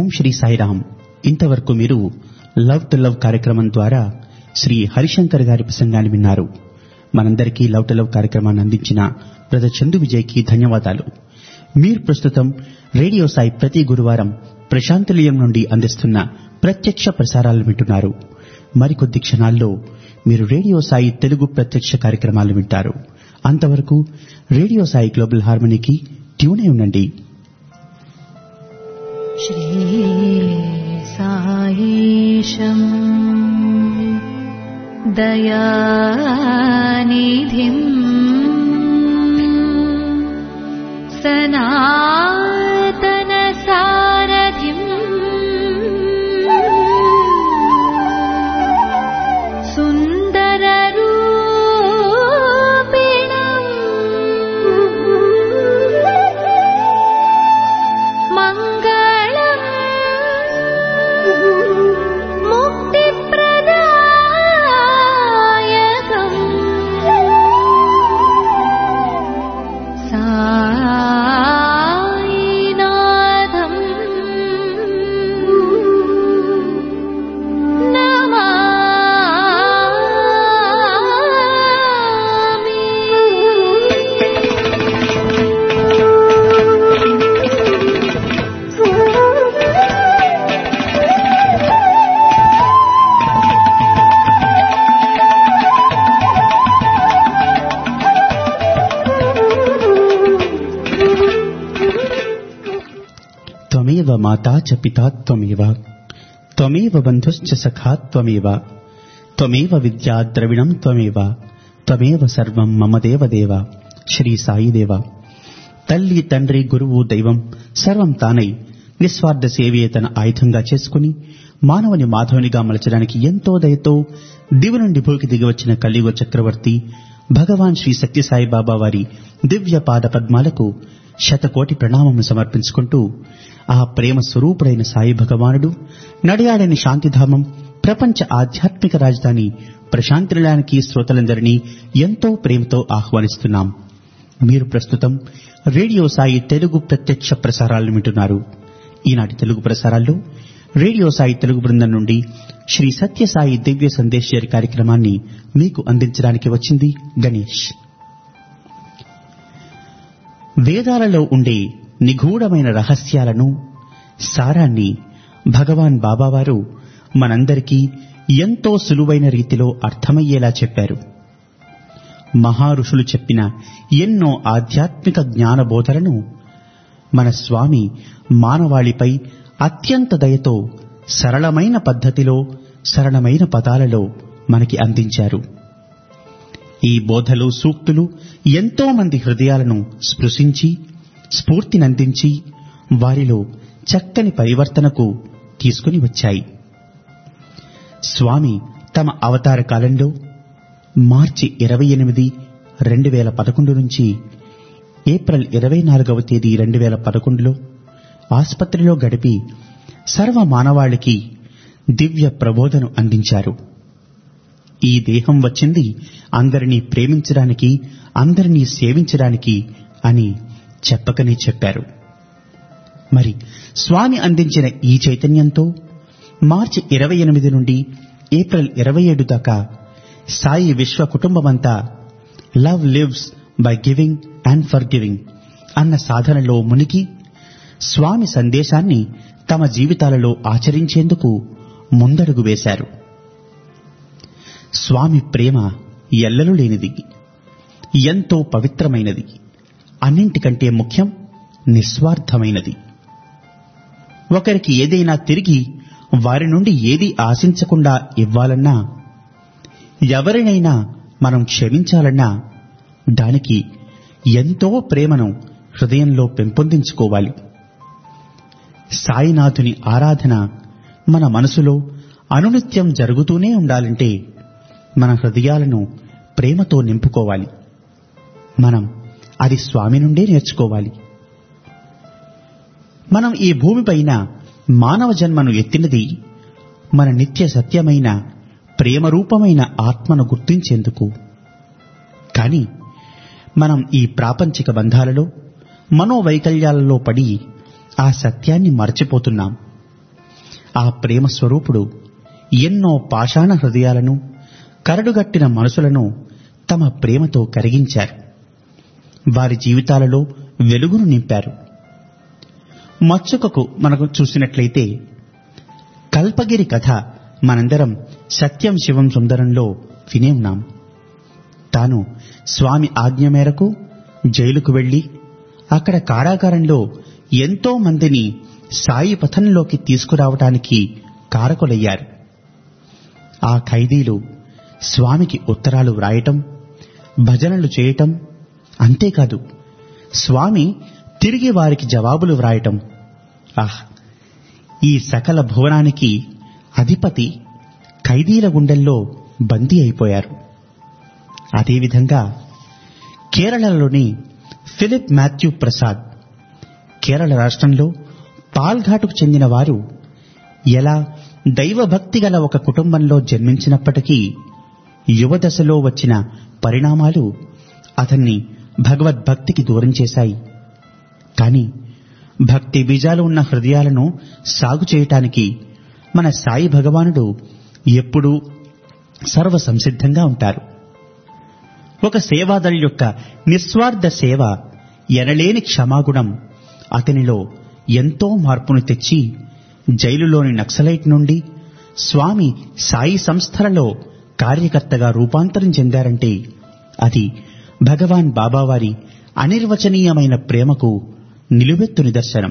ఓం శ్రీ సాయిరామ్ ఇంతవరకు మీరు love to love కార్యక్రమం ద్వారా శ్రీ హరిశంకర్ గారి ప్రసంగాన్ని విన్నారు మనందరికీ లవ్ టు లవ్ కార్యక్రమాన్ని అందించిన బ్రదర్ చందు విజయ్కి ధన్యవాదాలు మీరు ప్రస్తుతం రేడియో సాయి ప్రతి గురువారం ప్రశాంతనిలయం నుండి అందిస్తున్న ప్రత్యక్ష ప్రసారాలు వింటున్నారు మరికొద్ది క్షణాల్లో మీరు రేడియో సాయి తెలుగు ప్రత్యక్ష కార్యక్రమాలు వింటారు అంతవరకు రేడియో సాయి గ్లోబల్ హార్మనీకి ట్యూన్ అయి ఉండండి श्रीसायीशम् दयानिधिम् सनातनसारथिम् सुन्दररूपिणम् मङ्गलम् मुक्तिप्रदायकम् सायिनाथम् త్వమేవ మాతా చ పితా త్వమేవ త్వమేవ బంధుశ్చ సఖా త్వమేవ త్వమేవ విద్యా ద్రవిణం త్వమేవ త్వమేవ సర్వం మమ దేవదేవ శ్రీ సాయిదేవ తల్లి తండ్రి గురువు దైవం సర్వం తానై నిస్వార్థ సేవే తన ఆయుధంగా చేసుకుని మానవుని మాధవునిగా మలచడానికి ఎంతో దయతో దివి నుండి భూకి దిగివచ్చిన కలియుగ చక్రవర్తి భగవాన్ శ్రీ సత్యసాయి బాబా వారి దివ్య పాద పద్మాలకు శతకోటి ప్రణామములు సమర్పించుకుంటూ ఆ ప్రేమ స్వరూపుడైన సాయి భగవానుడు నడియాడని శాంతిధామం ప్రపంచ ఆధ్యాత్మిక రాజధాని ప్రశాంతిలానికి శ్రోతలందరినీ ఎంతో ప్రేమతో ఆహ్వానిస్తున్నాం మీరు ప్రస్తుతం రేడియో సాయి తెలుగు ప్రత్యక్ష ప్రసారాలను వింటున్నారు ఈనాటి తెలుగు ప్రసారాల్లో రేడియో సాయి తెలుగు బృందం నుండి శ్రీ సత్యసాయి దివ్య సందేశ్వరి కార్యక్రమాన్ని మీకు అందించడానికి వచ్చింది గణేష్ వేదాలలో ఉండే నిగూఢమైన రహస్యాలను సారాన్ని భగవాన్ బాబావారు మనందరికీ ఎంతో సులువైన రీతిలో అర్థమయ్యేలా చెప్పారు మహారుషులు చెప్పిన ఎన్నో ఆధ్యాత్మిక జ్ఞాన బోధలను మన స్వామి మానవాళిపై అత్యంత దయతో సరళమైన పద్ధతిలో సరళమైన పదాలలో మనకి అందించారు ఈ బోధలు సూక్తులు ఎంతో మంది హృదయాలను స్పృశించి స్ఫూర్తినందించి వారిలో చక్కని పరివర్తనకు తీసుకుని వచ్చాయి స్వామి తమ అవతార కాలంలో మార్చి ఇరవై ఎనిమిది రెండు వేల పదకొండు నుంచి ఏప్రిల్ ఇరవై నాలుగవ తేదీ రెండు వేల పదకొండులో ఆసుపత్రిలో గడిపి సర్వ మానవాళికి దివ్య ప్రబోధను అందించారు ఈ దేహం వచ్చింది అందరినీ ప్రేమించడానికి అందరినీ సేవించడానికి అని చెప్పకనే చెప్పారు మరి స్వామి అందించిన ఈ చైతన్యంతో మార్చి ఇరవై ఎనిమిది నుండి ఏప్రిల్ ఇరవై ఏడు దాకా సాయి విశ్వ కుటుంబమంతా love lives by giving and forgiving అన్న సాధనలో మునిగి స్వామి సందేశాన్ని తమ జీవితాలలో ఆచరించేందుకు ముందడుగు వేశారు స్వామి ప్రేమ ఎల్లలు లేనిది ఎంతో పవిత్రమైనది అన్నింటికంటే ముఖ్యం నిస్వార్థమైనది ఒకరికి ఏదైనా తిరిగి వారి నుండి ఏది ఆశించకుండా ఇవ్వాలన్నా ఎవరినైనా మనం క్షమించాలన్నా దానికి ఎంతో ప్రేమను హృదయంలో పెంపొందించుకోవాలి సాయినాథుని ఆరాధన మన మనసులో అనునిత్యం జరుగుతూనే ఉండాలంటే మన హృదయాలను ప్రేమతో నింపుకోవాలి మనం అది స్వామి నుండే నేర్చుకోవాలి మనం ఈ భూమిపైన మానవ జన్మను ఎత్తినది మన నిత్య సత్యమైన ప్రేమరూపమైన ఆత్మను గుర్తించేందుకు కాని మనం ఈ ప్రాపంచిక బంధాలలో మనోవైకల్యాలలో పడి ఆ సత్యాన్ని మర్చిపోతున్నాం ఆ ప్రేమ స్వరూపుడు ఎన్నో పాషాణ హృదయాలను కరడుగట్టిన మనసులను తమ ప్రేమతో కరిగించారు వారి జీవితాలలో వెలుగును నింపారు మచ్చుకకు మనకు చూసినట్లయితే కల్పగిరి కథ మనందరం సత్యం శివం సుందరంలో వినే ఉన్నాం తాను స్వామి ఆజ్ఞ మేరకు జైలుకు వెళ్లి అక్కడ కారాగారంలో ఎంతో మందిని సాయి పథంలోకి తీసుకురావటానికి కారకులయ్యారు ఆ ఖైదీలు స్వామికి ఉత్తరాలు వ్రాయటం భజనలు చేయటం అంతేకాదు స్వామి తిరిగి వారికి జవాబులు వ్రాయటం ఆహ్ ఈ సకల భువనానికి అధిపతి ఖైదీల గుండెల్లో బందీ అయిపోయారు అదేవిధంగా కేరళలోని ఫిలిప్ మాథ్యూ ప్రసాద్ కేరళ రాష్ట్రంలో పాల్ఘాటుకు చెందిన వారు ఎలా దైవభక్తి గల ఒక కుటుంబంలో జన్మించినప్పటికీ యువదశలో వచ్చిన పరిణామాలు అతన్ని భగవద్భక్తికి దూరం చేశాయి కాని భక్తి బీజాలు ఉన్న హృదయాలను సాగు చేయటానికి మన సాయి భగవానుడు ఎప్పుడూ సర్వ సంసిద్ధంగా ఉంటారు ఒక సేవాదళి యొక్క నిస్వార్థ సేవ ఎనలేని క్షమాగుణం అతనిలో ఎంతో మార్పును తెచ్చి జైలులోని నక్సలైట్ నుండి స్వామి సాయి సంస్థలలో కార్యకర్తగా రూపాంతరం చెందారంటే అది భగవాన్ బాబావారి అనిర్వచనీయమైన ప్రేమకు నిలువెత్తు నిదర్శనం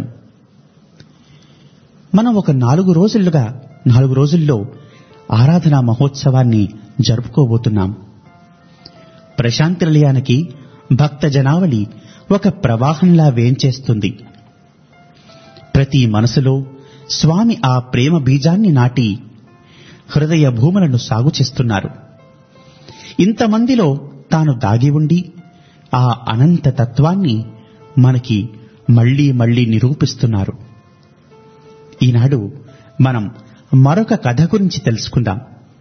మనం ఒక నాలుగు రోజులుగా నాలుగు రోజుల్లో ఆరాధనా మహోత్సవాన్ని జరుపుకోబోతున్నాం ప్రశాంతి నిలయానికి భక్త జనావళి ఒక ప్రవాహంలా వేంచేస్తుంది ప్రతి మనసులో స్వామి ఆ ప్రేమ బీజాన్ని నాటి హృదయ భూములను సాగు చేస్తున్నారు ఇంతమందిలో తాను దాగి ఉండి ఆ అనంత తత్వాన్ని మనకి మళ్లీ మళ్లీ నిరూపిస్తున్నారు ఈనాడు మనం మరొక కథ గురించి తెలుసుకుందాం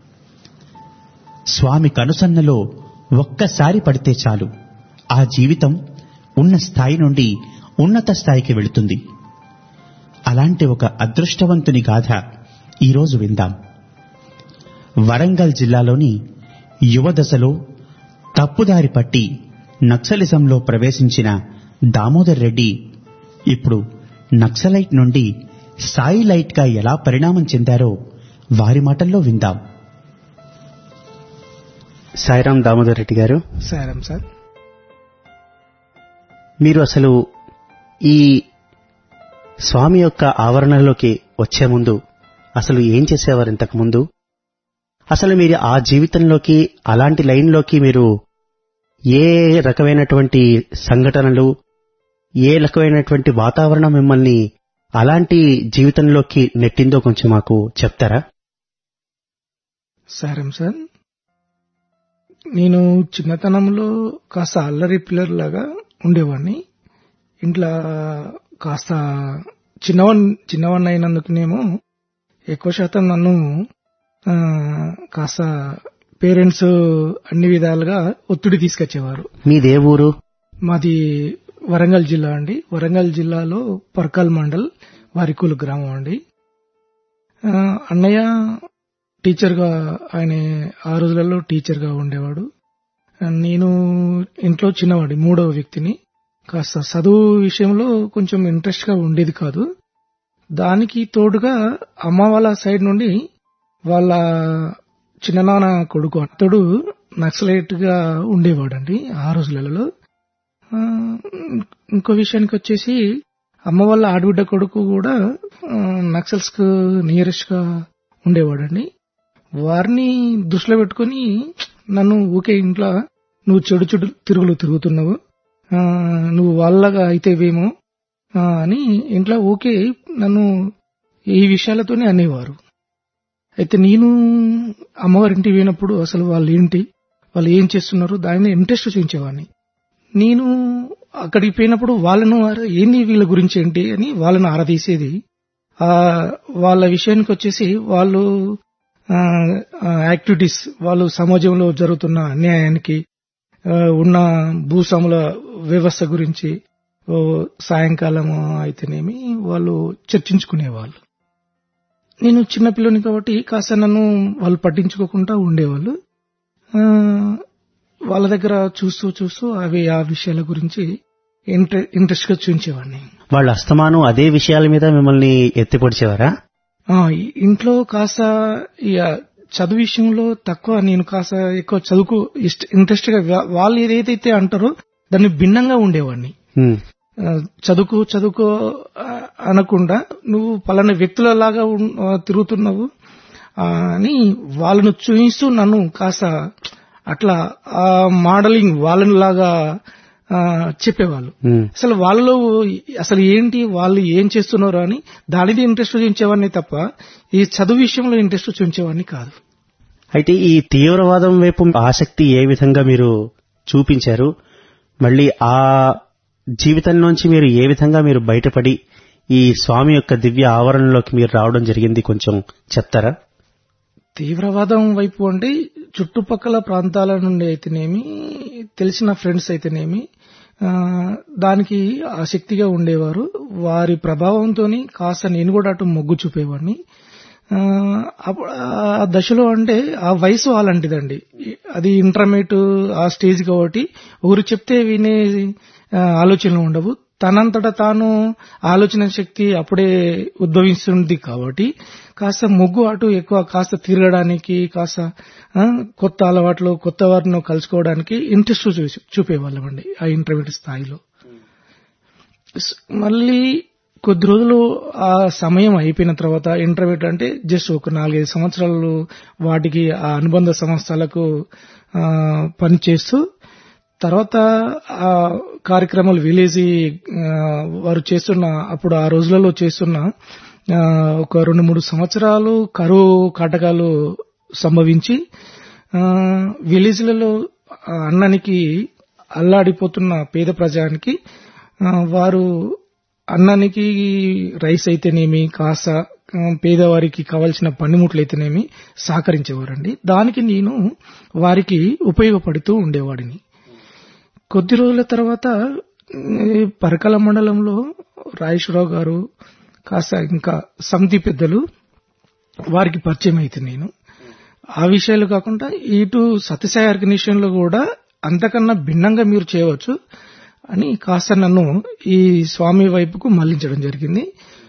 స్వామి కనుసన్నలో ఒక్కసారి పడితే చాలు ఆ జీవితం ఉన్న స్థాయి నుండి ఉన్నత స్థాయికి వెళుతుంది అలాంటి ఒక అదృష్టవంతుని గాథ ఈరోజు విందాం వరంగల్ జిల్లాలోని యువదశలో తప్పుదారి పట్టి నక్సలిజంలో ప్రవేశించిన దామోదర్ రెడ్డి ఇప్పుడు నక్సలైట్ నుండి సాయి లైట్ గా ఎలా పరిణామం చెందారో వారి మాటల్లో విందాం సాయిరాం దామోదర్ రెడ్డి గారు సారం సార్ మీరు అసలు ఈ స్వామి యొక్క ఆవరణలోకి వచ్చే ముందు అసలు ఏం చేసేవారు ఇంతకు ముందు అసలు మీరు ఆ జీవితంలోకి అలాంటి లైన్లోకి మీరు ఏ రకమైనటువంటి సంఘటనలు ఏ రకమైనటువంటి వాతావరణం మిమ్మల్ని అలాంటి జీవితంలోకి నెట్టిందో కొంచెం మాకు చెప్తారా సారం సార్ నేను చిన్నతనంలో కాస్త అల్లరి పిల్లర్ లాగా ఉండేవాడిని ఇంట్లో కాస్త చిన్నవన్ చిన్నవాడిని అయినందుకునేమో ఎక్కువ శాతం నన్ను ఆ, కాస్త పేరెంట్స్ అన్ని విధాలుగా ఒత్తిడి తీసుకొచ్చేవారు మీదే ఊరు మాది వరంగల్ జిల్లా అండి వరంగల్ జిల్లాలో పర్కల్ మండల్ వారికులు గ్రామం అండి ఆ, అన్నయ్య టీచర్ గా ఆయన ఆ రోజులలో టీచర్ గా ఉండేవాడు ఆ, నేను ఇంట్లో చిన్నవాడి మూడవ వ్యక్తిని కాస్త చదువు విషయంలో కొంచెం ఇంట్రెస్ట్ గా ఉండేది కాదు దానికి తోడుగా అమ్మ వాళ్ళ సైడ్ నుండి వాళ్ళ చిన్ననాన్న కొడుకు అతడు నక్సలైట్ గా ఉండేవాడండి ఆ రోజులలో ఆ, ఇంకో విషయానికి వచ్చేసి అమ్మ వాళ్ళ ఆడబిడ్డ కొడుకు కూడా ఆ, నక్సల్స్ కు నియరెస్ట్ గా ఉండేవాడండి వారిని దృష్టిలో పెట్టుకుని నన్ను ఊకే ఇంట్లో నువ్వు చెడు చెడు తిరుగులు తిరుగుతున్నావు ఆ, నువ్వు వాళ్ళగా అయితేవేమో ఆ, అని ఇంట్లో ఊకే నన్ను ఈ విషయాలతోనే అనేవారు అయితే నేను అమ్మవారింటికి పోయినప్పుడు అసలు వాళ్ళు ఏంటి వాళ్ళు ఏం చేస్తున్నారు దాని ఇంట్రెస్ట్ చూపించేవాడిని నేను అక్కడికి పోయినప్పుడు వాళ్ళను "అరే, ఏంది వీళ్ళ గురించి ఏంటి అని వాళ్ళను ఆరాధీసేది ఆ వాళ్ళ విషయానికి వచ్చేసి వాళ్ళు యాక్టివిటీస్ వాళ్ళు సమాజంలో జరుగుతున్న అన్యాయానికి ఆ, ఉన్న భూస్వాముల వ్యవస్థ గురించి ఓ సాయంకాలం అయితేనేమి వాళ్ళు చర్చించుకునేవాళ్ళు నేను చిన్న పిల్లని కాబట్టి కాస్త నన్ను వాళ్ళు పట్టించుకోకుండా ఉండేవాళ్ళు ఆ, వాళ్ళ దగ్గర చూస్తూ చూస్తూ అవి ఆ విషయాల గురించి ఇంట్రె- ఇంట్రెస్ట్ గా చూపించేవాడిని వాళ్ళు అస్తమానం అదే విషయాల మీద మిమ్మల్ని ఎత్తిపొడిచేవారా ఆ, ఇంట్లో కాస్త ఇక చదువు విషయంలో తక్కువ నేను కాస్త ఎక్కువ చదువుకు ఇష్ట ఇంట్రెస్ట్ గా వా- వాళ్ళు ఏదైతే అంటారో దాన్ని భిన్నంగా ఉండేవాడిని ఉమ్, ఆ, చదువుకో చదువుకో ఆ, అనకుండా నువ్వు పలానా వ్యక్తులలాగా ఉన్- ఆ, తిరుగుతున్నావు ఆ, అని వాళ్ళను చూయిస్తూ నన్ను కాస్త అట్లా ఆ మోడలింగ్ వాళ్ళని లాగా ఆ, చెప్పేవాళ్ళు ఉమ్. అసలు వాళ్ళలో అసలు ఏంటి వాళ్ళు ఏం చేస్తున్నారు అని దాని మీద ఇంట్రెస్ట్ చూపించేవాడిని తప్ప ఈ చదువు విషయంలో ఇంట్రెస్ట్ చూపించేవాడిని కాదు అయితే ఈ తీవ్రవాదం వైపు ఆసక్తి ఏ విధంగా మీరు చూపించారు మళ్ళీ ఆ జీవితంలోంచి మీరు ఏ విధంగా మీరు బయటపడి ఈ స్వామి యొక్క దివ్య ఆవరణలోకి మీరు రావడం జరిగింది కొంచెం చెప్తారా తీవ్రవాదం వైపు అంటే చుట్టుపక్కల ప్రాంతాల నుండి అయితేనేమి తెలిసిన ఫ్రెండ్స్ అయితేనేమి ఆ, దానికి ఆసక్తిగా ఉండేవారు వారి ప్రభావంతో కాస్త నేను కూడా అటు మొగ్గు చూపేవాడిని ఆ, అప్పుడు ఆ దశలో అంటే ఆ వయసు అలాంటిదండి అది ఇంటర్మీడియట్ ఆ స్టేజ్ కాబట్టి ఒకరు చెప్తే వినే ఆ, ఆలోచనలు ఉండవు తనంతట తాను ఆలోచన శక్తి అప్పుడే ఉద్భవిస్తుంది కాబట్టి కాస్త మొగ్గు అటు ఎక్కువ కాస్త తిరగడానికి కాస్త ఆ, కొత్త అలవాట్లు కొత్త వారిని కలుసుకోవడానికి ఇంట్రెస్ట్ చూసి చూపేవాళ్ళమండి ఆ ఇంటర్మీడియట్ స్థాయిలో స్- మళ్ళీ కొద్ది రోజులు ఆ సమయం అయిపోయిన తర్వాత ఇంటర్మీడియట్ అంటే జస్ట్ ఒక నాలుగైదు సంవత్సరాలు వాటికి ఆ అనుబంధ సంస్థలకు ఆ, పనిచేస్తూ తర్వాత ఆ కార్యక్రమాలు విలేజ్ వారు చేస్తున్న అప్పుడు ఆ రోజులలో చేస్తున్న ఆ, ఒక రెండు మూడు సంవత్సరాలు కరువు కాటకాలు సంభవించి ఆ, విలేజ్లలో ఆ అన్నానికి అల్లాడిపోతున్న పేద ప్రజానికి ఆ, వారు అన్నానికి రైస్ అయితేనేమి కాస ఆ, పేదవారికి కావలసిన పనిముట్లు అయితేనేమి సహకరించేవారండి దానికి నేను వారికి ఉపయోగపడుతూ ఉండేవాడిని కొద్ది రోజుల తర్వాత ఈ పరకల మండలంలో రాజేశ్వరరావు గారు కాస్త ఇంకా సమితి పెద్దలు వారికి పరిచయం అయితే నేను ఆ విషయాలు కాకుండా ఇటు సత్యసాయి ఆర్గనైజేషన్ లో కూడా అంతకన్నా భిన్నంగా మీరు చేయవచ్చు అని కాస్త నన్ను ఈ స్వామి వైపుకు మళ్లించడం జరిగింది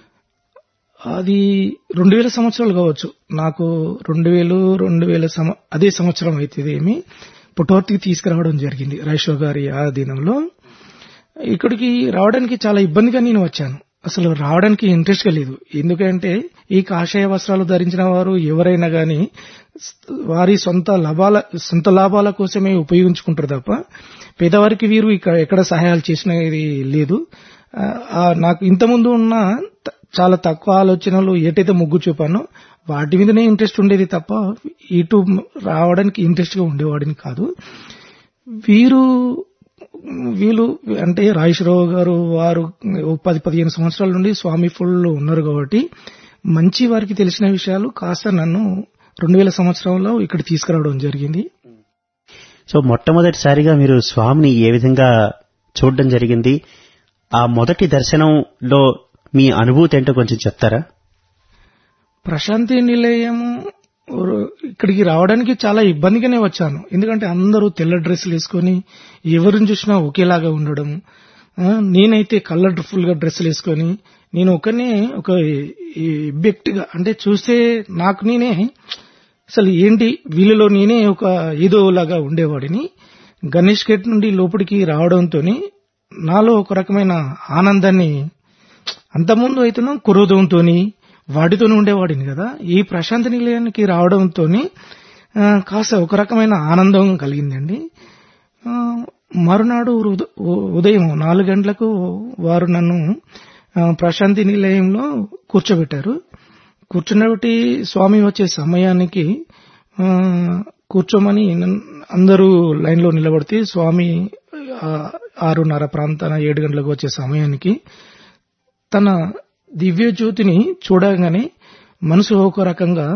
అది రెండు వేల సంవత్సరాలు కావచ్చు నాకు రెండు వేలు రెండు వేల సంవ- అదే సంవత్సరం అయితే ఏమి పుట్టవర్తికి తీసుకురావడం జరిగింది రైషో గారి ఆధీనంలో ఇక్కడికి రావడానికి చాలా ఇబ్బందిగా నేను వచ్చాను అసలు రావడానికి ఇంట్రెస్ట్ గా లేదు ఎందుకంటే ఈ కాషాయ వస్త్రాలు ధరించిన వారు ఎవరైనా గాని వారి సొంత లాభాల సొంత లాభాల కోసమే ఉపయోగించుకుంటారు తప్ప పేదవారికి వీరు ఇక్కడ ఎక్కడ సహాయాలు చేసినది లేదు ఆ, ఆ, నాకు ఇంతకుముందు ఉన్న త- చాలా తక్కువ ఆలోచనలు ఏటైతే మొగ్గు చూపానో వాటి మీదనే ఇంట్రెస్ట్ ఉండేది తప్ప ఇటు రావడానికి ఇంట్రెస్ట్ గా ఉండేవాడిని కాదు వీరు వీళ్ళు అంటే రాజేశ్వరరావు గారు వారు ఓ పది పదిహేను సంవత్సరాల నుండి స్వామి ఫుల్ ఉన్నారు కాబట్టి మంచి వారికి తెలిసిన విషయాలు కాస్త నన్ను రెండు వేల సంవత్సరంలో ఇక్కడ తీసుకురావడం జరిగింది సో మొట్టమొదటిసారిగా మీరు స్వామిని ఏ విధంగా చూడడం జరిగింది ఆ మొదటి దర్శనంలో మీ అనుభూతి ఏంటో కొంచెం చెప్తారా ప్రశాంతి నిలయము ఊరు- ఇక్కడికి రావడానికి చాలా ఇబ్బందిగానే వచ్చాను ఎందుకంటే అందరూ తెల్ల డ్రెస్సులు వేసుకొని ఎవరిని చూసినా ఒకేలాగా ఉండడం ఆ, నేనైతే కలర్ఫుల్ గా డ్రెస్సులు వేసుకొని నేను ఒకనే ఒక ఎబ్బెక్ట్ గా అంటే చూస్తే నాకు నేనే అసలు ఏంటి వీళ్ళలో నేనే ఒక ఏదో లాగా ఉండేవాడిని గణేష్ గేట్ నుండి లోపలికి రావడంతో నాలో ఒక రకమైన ఆనందాన్ని అంతకుముందు అయితేనో కురోధంతోని వాటితోనే ఉండేవాడిని కదా ఈ ప్రశాంత నిలయానికి రావడంతో కాస్త ఒక రకమైన ఆనందం కలిగిందండి ఆ, మరునాడు ఉద- ఉ- ఉదయం నాలుగు గంటలకు వారు నన్ను ఆ, ప్రశాంతి నిలయంలో కూర్చోబెట్టారు కూర్చున్నబట్టి స్వామి వచ్చే సమయానికి ఆ, కూర్చోమని నన్- అందరూ లైన్లో నిలబడితే స్వామి ఆ, ఆరున్నర ప్రాంతాన ఏడు గంటలకు వచ్చే సమయానికి తన దివ్య జ్యోతిని చూడగానే మనసు ఒక రకంగా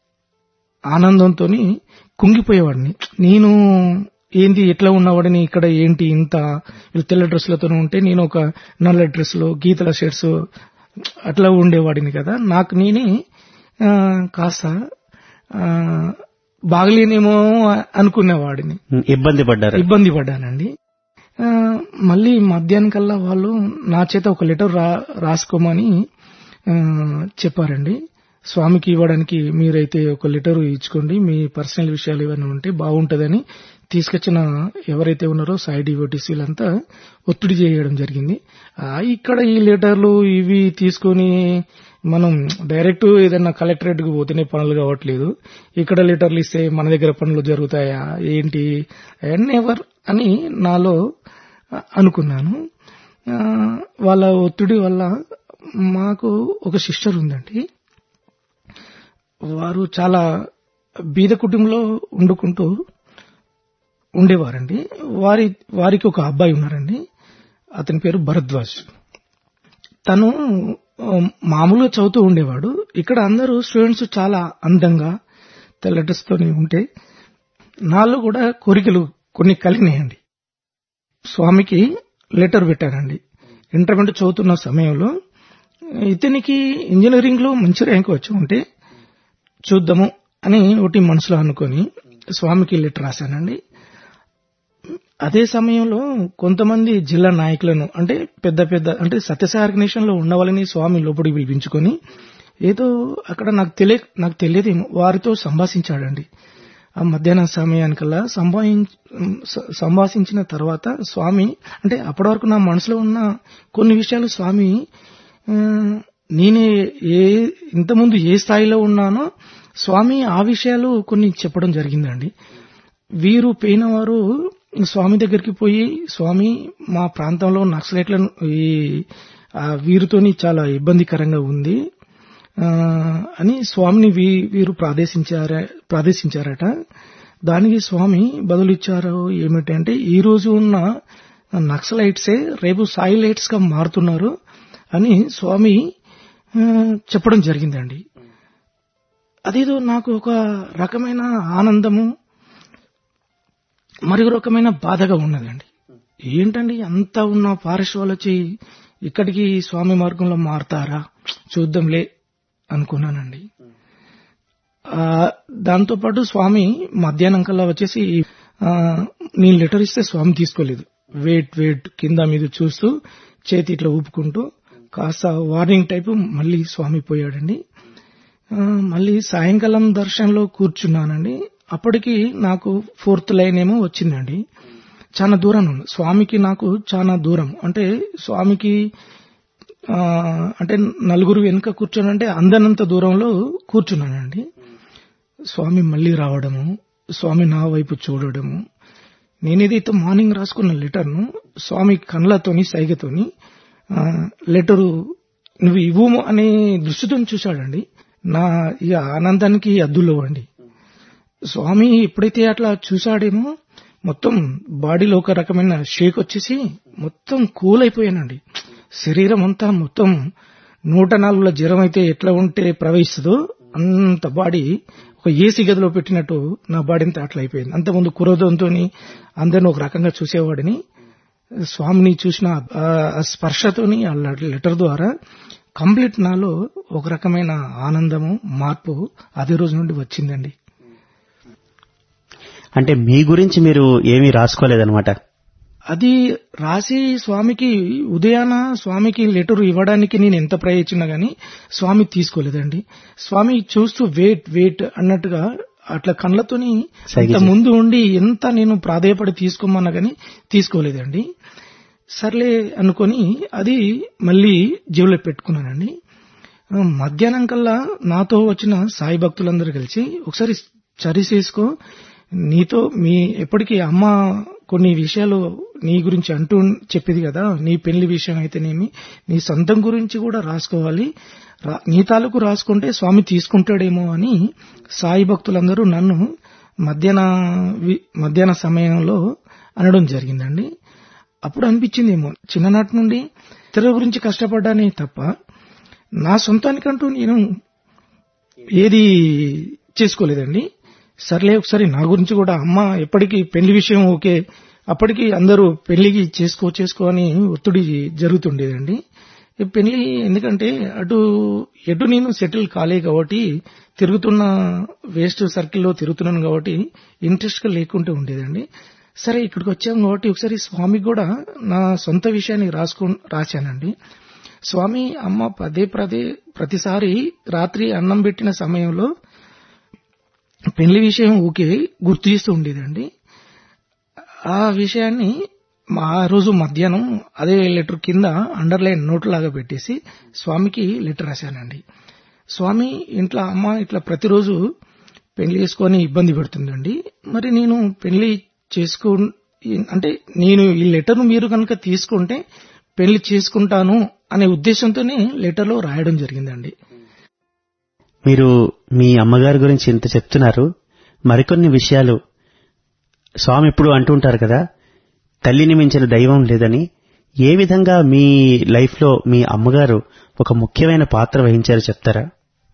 ఆనందంతో కుంగిపోయేవాడిని నేను ఏంది ఎట్లా ఉన్నవాడిని ఇక్కడ ఏంటి ఇంత వీళ్ళు తెల్ల డ్రెస్సులతో ఉంటే నేను ఒక నల్ల డ్రెస్ లో గీతల షర్ట్స్ అట్లా ఉండేవాడిని కదా నాకు నేనే ఆ, ఆ, కాస్త ఆ, బాగలేనేమో అనుకునేవాడిని ఉమ్, ఇబ్బంది పడ్డారు ఇబ్బంది పడ్డానండి ఆ, మళ్ళీ మధ్యాహ్నం కల్లా వాళ్ళు నా చేత ఒక లెటర్ రా రాసుకోమని ఆ, చెప్పారండి స్వామికి ఇవ్వడానికి మీరైతే ఒక లెటర్ ఇచ్చుకోండి మీ పర్సనల్ విషయాలు ఏమైనా ఉంటే బాగుంటదని తీసుకొచ్చిన ఎవరైతే ఉన్నారో సాయి డివోటీసీలంతా ఒత్తిడి చేయడం జరిగింది ఆ, ఇక్కడ ఈ లెటర్లు ఇవి తీసుకొని మనం డైరెక్ట్ ఏదైనా కలెక్టరేట్ కు పోతేనే పనులు కావట్లేదు ఇక్కడ లెటర్లు ఇస్తే మన దగ్గర పనులు జరుగుతాయా ఏంటి ఎవర్ అని నాలో అనుకున్నాను ఆ, వాళ్ళ ఒత్తిడి వల్ల మాకు ఒక సిస్టర్ ఉందండి వారు చాలా బీద కుటుంబంలో వండుకుంటూ ఉండేవారండి వారి వారికి ఒక అబ్బాయి ఉన్నారండి అతని పేరు భరద్వాజ్ తను ఆ, మామూలుగా చదువుతూ ఉండేవాడు ఇక్కడ అందరూ స్టూడెంట్స్ చాలా అందంగా తెల్ల డ్రెస్ తోని ఉంటే నాలో కూడా కోరికలు కొన్ని కలిగినాయండి స్వామికి లెటర్ పెట్టానండి ఇంటర్మీడియట్ చదువుతున్న సమయంలో ఇతనికి ఇంజనీరింగ్ లో మంచి ర్యాంక్ వచ్చి ఉంటే చూద్దాము అని ఒకటి మనసులో అనుకొని స్వామికి లెటర్ రాశానండి అదే సమయంలో కొంతమంది జిల్లా నాయకులను అంటే పెద్ద పెద్ద అంటే సత్యసాయి ఆర్గనైజేషన్ లో ఉన్న వాళ్ళని స్వామి లోపలికి పిలిపించుకొని ఏదో అక్కడ నాకు తెలియ నాకు తెలియదేమో వారితో సంభాషించాడండి ఆ మధ్యాహ్న సమయానికల్లా సంభాషించ స- సంభాషించిన తర్వాత స్వామి అంటే అప్పటి వరకు నా మనసులో ఉన్న కొన్ని విషయాలు స్వామి ఆ, నేనే ఏ ఇంతకుముందు ఏ స్థాయిలో ఉన్నానో స్వామి ఆ విషయాలు కొన్ని చెప్పడం జరిగిందండి వీరు పోయిన వారు స్వామి దగ్గరికి పోయి స్వామి మా ప్రాంతంలో నక్సలైట్లను ఈ ఆ వీరితోని చాలా ఇబ్బందికరంగా ఉంది ఆ, అని స్వామిని వీ- వీరు ప్రాదేశించార ప్రాదేశించారట దానికి స్వామి బదులు ఇచ్చారు ఏమిటంటే ఈ రోజు ఉన్న నక్సలైట్సే రేపు సాయిలైట్స్ గా మారుతున్నారు అని స్వామి ఆ, చెప్పడం జరిగిందండి అదేదో నాకు ఒక రకమైన ఆనందము మరి రకమైన బాధగా ఉన్నదండి ఏంటండి అంత ఉన్న ఫారెస్ట్ వాళ్ళు వచ్చి ఇక్కడికి స్వామి మార్గంలో మారతారా చూద్దాంలే అనుకున్నానండి ఆ, దాంతోపాటు స్వామి మధ్యాహ్నం కల్లా వచ్చేసి ఆ, నేను లెటర్ ఇస్తే స్వామి తీసుకోలేదు వెయిట్ వెయిట్ కింద మీద చూస్తూ చేతి ఇట్లా ఊపుకుంటూ కాస్త వార్నింగ్ టైపు మళ్ళీ స్వామి పోయాడండి ఆ, మళ్ళీ సాయంకాలం దర్శనంలో కూర్చున్నానండి అప్పటికి నాకు ఫోర్త్ లైన్ ఏమో వచ్చిందండి చాలా దూరం ఉంది స్వామికి నాకు చాలా దూరం అంటే స్వామికి ఆ, అంటే నలుగురు వెనుక కూర్చోనంటే అందనంత దూరంలో కూర్చున్నానండి స్వామి మళ్ళీ రావడము స్వామి నా వైపు చూడడము నేనేదైతే మార్నింగ్ రాసుకున్న లెటర్ను స్వామి కళ్ళతోని సైగతోని ఆ, లెటరు నువ్వు ఇవ్వము అనే దృష్టితో చూశాడండి నా ఇక ఆనందానికి అద్దులో అండి స్వామి ఎప్పుడైతే అట్లా చూశాడేమో మొత్తం బాడీలో ఒక రకమైన షేక్ వచ్చేసి మొత్తం కూల్ అయిపోయానండి శరీరం అంతా మొత్తం నూట నాలుగుల జ్వరం అయితే ఎట్లా ఉంటే ప్రవహిస్తుందో అంత బాడీ ఒక ఏసీ గదిలో పెట్టినట్టు నా బాడీ అంతా అట్లా అయిపోయింది అంతకుముందు కురోధంతో అందరిని ఒక రకంగా చూసేవాడిని స్వామిని చూసిన ఆ ఆ స్పర్శతోని ఆ లెటర్ ద్వారా కంప్లీట్ నాలో ఒక రకమైన ఆనందము మార్పు అదే రోజు నుండి వచ్చిందండి అంటే మీ గురించి మీరు ఏమీ రాసుకోలేదన్నమాట అది రాసి స్వామికి ఉదయాన స్వామికి లెటర్ ఇవ్వడానికి నేను ఎంత ప్రయత్నించినా గానీ స్వామి తీసుకోలేదండి స్వామి చూస్తూ వెయిట్ వెయిట్ అన్నట్టుగా అట్లా కళ్ళతోని సైగ ఇంత ముందు ఉండి ఎంత నేను ప్రాధేయపడి తీసుకోమన్నా గానీ తీసుకోలేదండి సర్లే అనుకొని అది మళ్ళీ జేబులో పెట్టుకున్నానండి ఆ, మధ్యాహ్నం కల్లా నాతో వచ్చిన సాయి భక్తులందరూ కలిసి ఒకసారి చరి చేసుకో నీతో మీ ఎప్పటికీ అమ్మ కొన్ని విషయాలు నీ గురించి అంటూ చెప్పేది కదా నీ పెళ్లి విషయం అయితేనేమి నీ సొంతం గురించి కూడా రాసుకోవాలి రా- నీ తాలూకు రాసుకుంటే స్వామి తీసుకుంటాడేమో అని సాయి భక్తులందరూ నన్ను మధ్యాహ్న వి- మధ్యాహ్న సమయంలో అనడం జరిగిందండి అప్పుడు అనిపించిందేమో చిన్ననాటి నుండి ఇతరుల గురించి కష్టపడ్డానే తప్ప నా సొంతానికంటూ నేను ఏది చేసుకోలేదండి సర్లే ఒకసారి నా గురించి కూడా అమ్మ ఎప్పటికీ పెళ్లి విషయం ఓకే అప్పటికి అందరూ పెళ్లికి చేసుకో చేసుకో అని ఒత్తిడి జరుగుతుండేదండి ఈ పెళ్లి ఎందుకంటే అటు ఎటు నేను సెటిల్ కాలే కాబట్టి తిరుగుతున్న వేస్ట్ సర్కిల్లో తిరుగుతున్నాను కాబట్టి ఇంట్రెస్ట్ గా లేకుంటూ ఉండేదండి సరే ఇక్కడికి వచ్చాం కాబట్టి ఒకసారి స్వామికి కూడా నా సొంత విషయాన్ని రాసుకో రాశానండి స్వామి అమ్మ పదే పదే ప్రతిసారి రాత్రి అన్నం పెట్టిన సమయంలో పెళ్లి విషయం ఊకే గుర్తు చేస్తూ ఉండేదండి ఆ విషయాన్ని మా ఆ రోజు మధ్యాహ్నం అదే లెటర్ కింద అండర్లైన్ నోట్ లాగా పెట్టేసి స్వామికి లెటర్ రాశానండి స్వామి ఇంట్లో అమ్మ ఇట్లా ప్రతిరోజు పెళ్లి చేసుకొని ఇబ్బంది పెడుతుందండి మరి నేను పెళ్లి చేసుకో అంటే నేను ఈ లెటర్ మీరు కనుక తీసుకుంటే పెళ్లి చేసుకుంటాను అనే ఉద్దేశంతోనే లెటర్లో రాయడం జరిగిందండి మీరు మీ అమ్మగారి గురించి ఇంత చెప్తున్నారు మరికొన్ని విషయాలు స్వామి ఎప్పుడు అంటుంటారు కదా తల్లిని మించిన దైవం లేదని ఏ విధంగా మీ లైఫ్లో మీ అమ్మగారు ఒక ముఖ్యమైన పాత్ర వహించారో చెప్తారా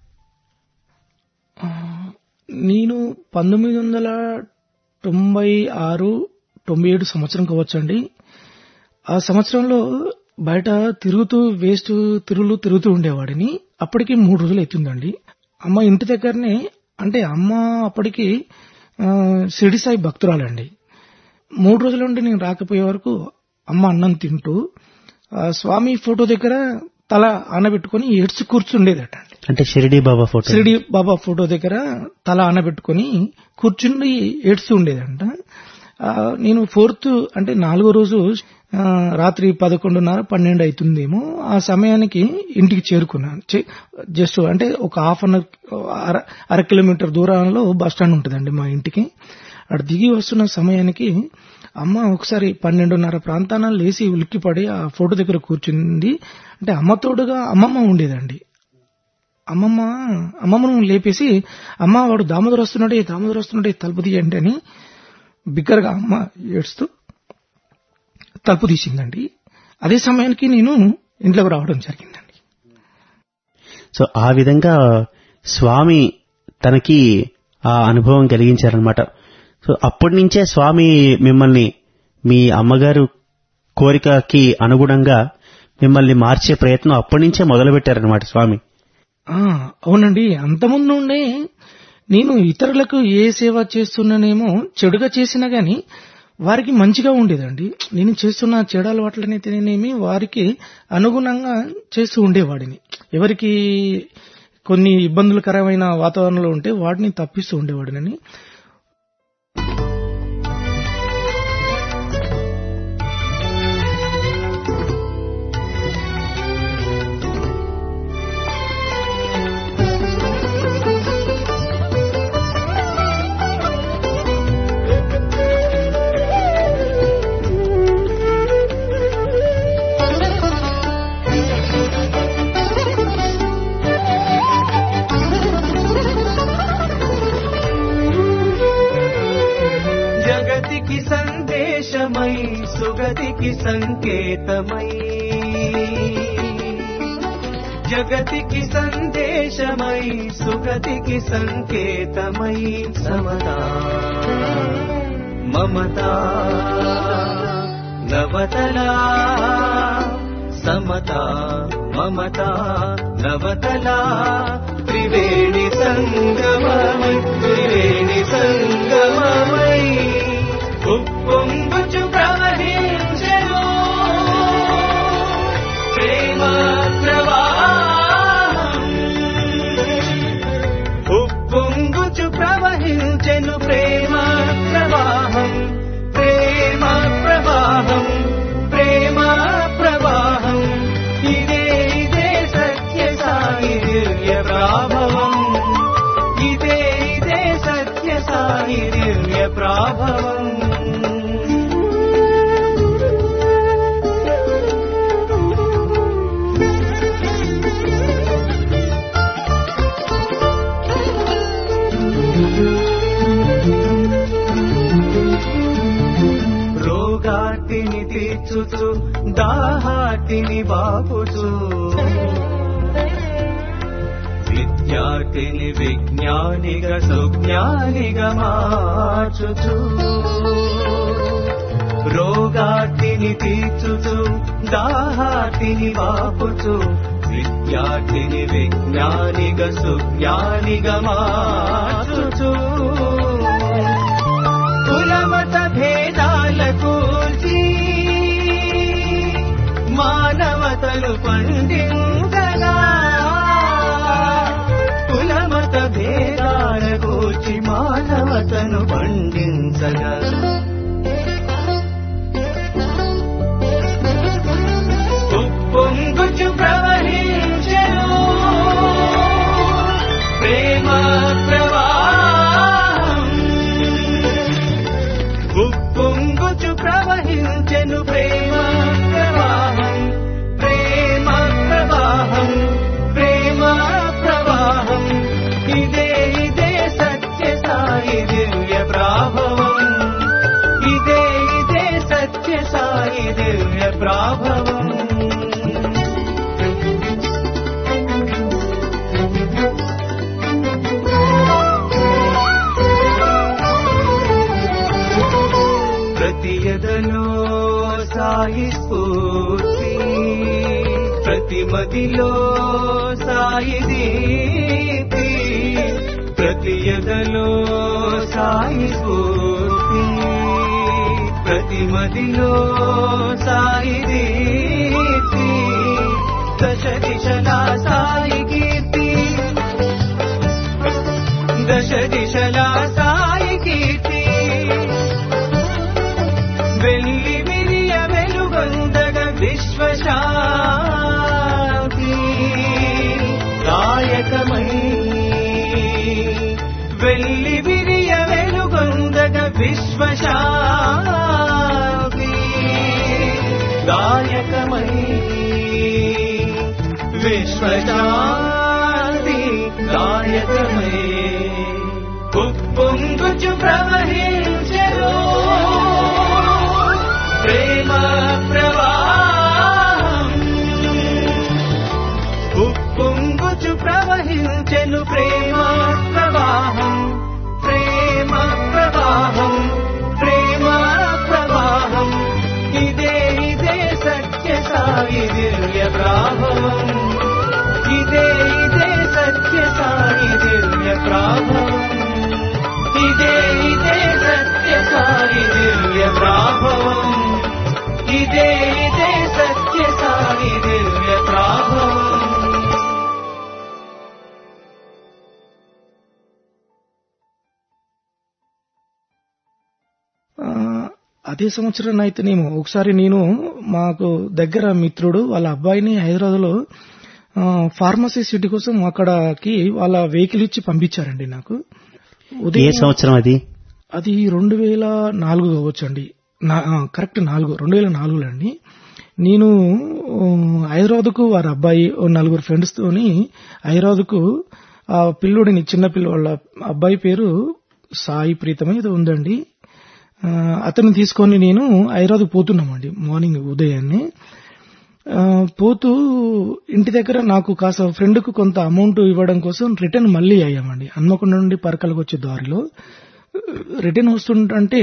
నేను పంతొమ్మిది వందల తొంభై ఆరు తొంభై ఏడు సంవత్సరం కావచ్చండి ఆ సంవత్సరంలో బయట తిరుగుతూ వేస్ట్ తిరుగులు తిరుగుతూ ఉండేవాడిని అప్పటికి మూడు రోజులు అవుతుందండి అమ్మ ఇంటి దగ్గరనే అంటే అమ్మ అప్పటికి ఆ, షిరిడి సాయి భక్తురాలండి మూడు రోజుల నుండి నేను రాకపోయే వరకు అమ్మ అన్నం తింటూ ఆ, స్వామి ఫోటో దగ్గర తల ఆనబెట్టుకుని ఏడ్చి కూర్చుండేదట అండి అంటే షిరిడి బాబా ఫోటో షిరిడి బాబా ఫోటో దగ్గర తల ఆనబెట్టుకుని కూర్చుని ఏడుస్తూ ఉండేదంట ఆ, నేను ఫోర్త్ అంటే నాలుగో రోజు ఆ, రాత్రి పదకొండున్నర పన్నెండు అవుతుందేమో ఆ సమయానికి ఇంటికి చేరుకున్నాను చే- జస్ట్ అంటే ఒక హాఫ్ అన్ అర అర కిలోమీటర్ దూరంలో బస్ స్టాండ్ ఉంటుందండి మా ఇంటికి అక్కడ దిగి వస్తున్న సమయానికి అమ్మ ఒకసారి పన్నెండున్నర ప్రాంతాన లేచి ఉలిక్కిపడి ఆ ఫోటో దగ్గర కూర్చుంది అంటే అమ్మ తోడుగా అమ్మమ్మ ఉండేదండి అమ్మమ్మ అమ్మమ్మను లేపేసి అమ్మ వాడు దామోదర్ వస్తున్నాడే దామోదర్ వస్తున్నాడే తలుపు తీయండి అని బిగ్గరగా అమ్మ ఏడుస్తూ తలుపు తీసిందండి అదే సమయానికి నేను ఇంట్లోకి రావడం జరిగిందండి సో ఆ విధంగా స్వామి తనకి ఆ అనుభవం కలిగించారనమాట సో అప్పటి నుంచే స్వామి మిమ్మల్ని మీ అమ్మగారు కోరికకి అనుగుణంగా మిమ్మల్ని మార్చే ప్రయత్నం అప్పటి నుంచే మొదలుపెట్టారనమాట స్వామి ఆ, అవునండి అంతకుముందు నుండే నేను ఇతరులకు ఏ సేవ చేస్తున్నానేమో చెడుగా చేసినా గాని వారికి మంచిగా ఉండేదండి నేను చేస్తున్న చెడు అలవాట్లనైతేనేమి వారికి అనుగుణంగా చేస్తూ ఉండేవాడిని ఎవరికి కొన్ని ఇబ్బందులకరమైన వాతావరణంలో ఉంటే వాటిని తప్పిస్తూ ఉండేవాడినని జగతికి సందేశమై సుగతికి సంకేతమై జగతికి సందేశమై సుగతికి సంకేతమై సమతా మమతా నవతలా సమతా మమతా నవతలా త్రివేణి సంగమమై త్రివేణి సంగమమై ఉప్పొంగుచు ప్రవహించెను ప్రేమ ప్రవాహం ఉప్పొంగుచు ప్రవహించెను ప్రేమ ప్రవాహం ప్రేమ ప్రవాహం ప్రేమ ప్రవాహం ఇదే ఇదే సత్య సాయి దివ్య ప్రాభవం ఇదే ఇదే సత్య సాయి దివ్య ప్రాభవం రోగాటిని తీర్చుచు దాహాటిని బాపుచు విద్యార్థిని విజ్ఞానిగా సుజ్ఞానిగా మార్చుచు రోగాటిని తీర్చుచు దాహాటిని వాపుచు విద్యార్థిని విజ్ఞానిగ సుజ్ఞానిగ మార్చుచు కులమత భేదాల కూల్చి మానవతను పండించగా కులమత భేదాల కూల్చి మానవతను పండించగా ఉప్పొంగుచు ప్రవహించెను ప్రేమ ప్రవాహం ఉప్పొంగుచు ప్రవహించెను ప్రేమ ప్రవాహం ప్రేమ ప్రవాహం ప్రేమ ప్రవాహం ఇదే ఇదే సత్య సాయి దివ్య ప్రాభవం ఇదే ఇదే సత్య సాయి దివ్య ప్రాభవం ప్రతి ఎదలో సాయి స్ఫూర్తి ప్రతి మదిలో సాయి దీప్తి ప్రతి ఎదలో సాయి స్ఫూర్తి ప్రతి మదిలో సాయి దీప్తి దశ దిశలా సాయి కీర్తి దశ దిశలా సాయి కీర్తి వెల్లి విరియ వెలుగొందగ విశ్వశాంతి దాయకమై వెల్లి విరియ వెలుగొందగ విశ్వశాంతి దాయకమై విశ్వశాంతి దాయకమై ఉప్పొంగుచు ప్రవహించెను ప్రేమ ప్రవాహం ఉప్పొంగుచు ప్రవహించెను ప్రేమ ప్రవాహం ప్రేమ ప్రవాహం ప్రేమ ప్రవాహం ఇదే ఇదే సత్య సాయి దివ్య ప్రాభవం ఇదే ఇదే సత్య సాయి దివ్య ప్రాభవం ఇదే ఇదే సత్య సాయి దివ్య ప్రాభవం ఇదే ఇదే సత్య సాయి దివ్య ప్రాభవం ఆ, అదే సంవత్సరం అయితేనేమో ఒకసారి నేను మాకు దగ్గర మిత్రుడు వాళ్ళ అబ్బాయిని హైదరాబాద్ లో ఫార్మసీ సిటీ కోసం అక్కడకి వాళ్ళ వెహికల్ ఇచ్చి పంపించారండి నాకు ఏ ఉదయం సంవత్సరం అది అది రెండు వేల నాలుగు కావచ్చండి నా- ఆ, కరెక్ట్ నాలుగు రెండు వేల నాలుగులో అండి నేను ఆ, హైదరాబాద్కు వారి అబ్బాయి ఓ నలుగురు ఫ్రెండ్స్ తోని హైదరాబాద్కు ఆ పిల్లోడిని చిన్న పిల్ల వాళ్ళ అబ్బాయి పేరు సాయి ప్రీతం ఇది ఉందండి ఆ, అతన్ని తీసుకొని నేను హైదరాబాద్ పోతున్నామండి మార్నింగ్ ఉదయాన్నే ఆ, పోతూ ఇంటి దగ్గర నాకు కాస్త ఫ్రెండ్కు కొంత అమౌంట్ ఇవ్వడం కోసం రిటర్న్ మళ్ళీ అయ్యామండి హన్మకొండ నుండి పరకలకు వచ్చే దారిలో రిటర్న్ వస్తుంటే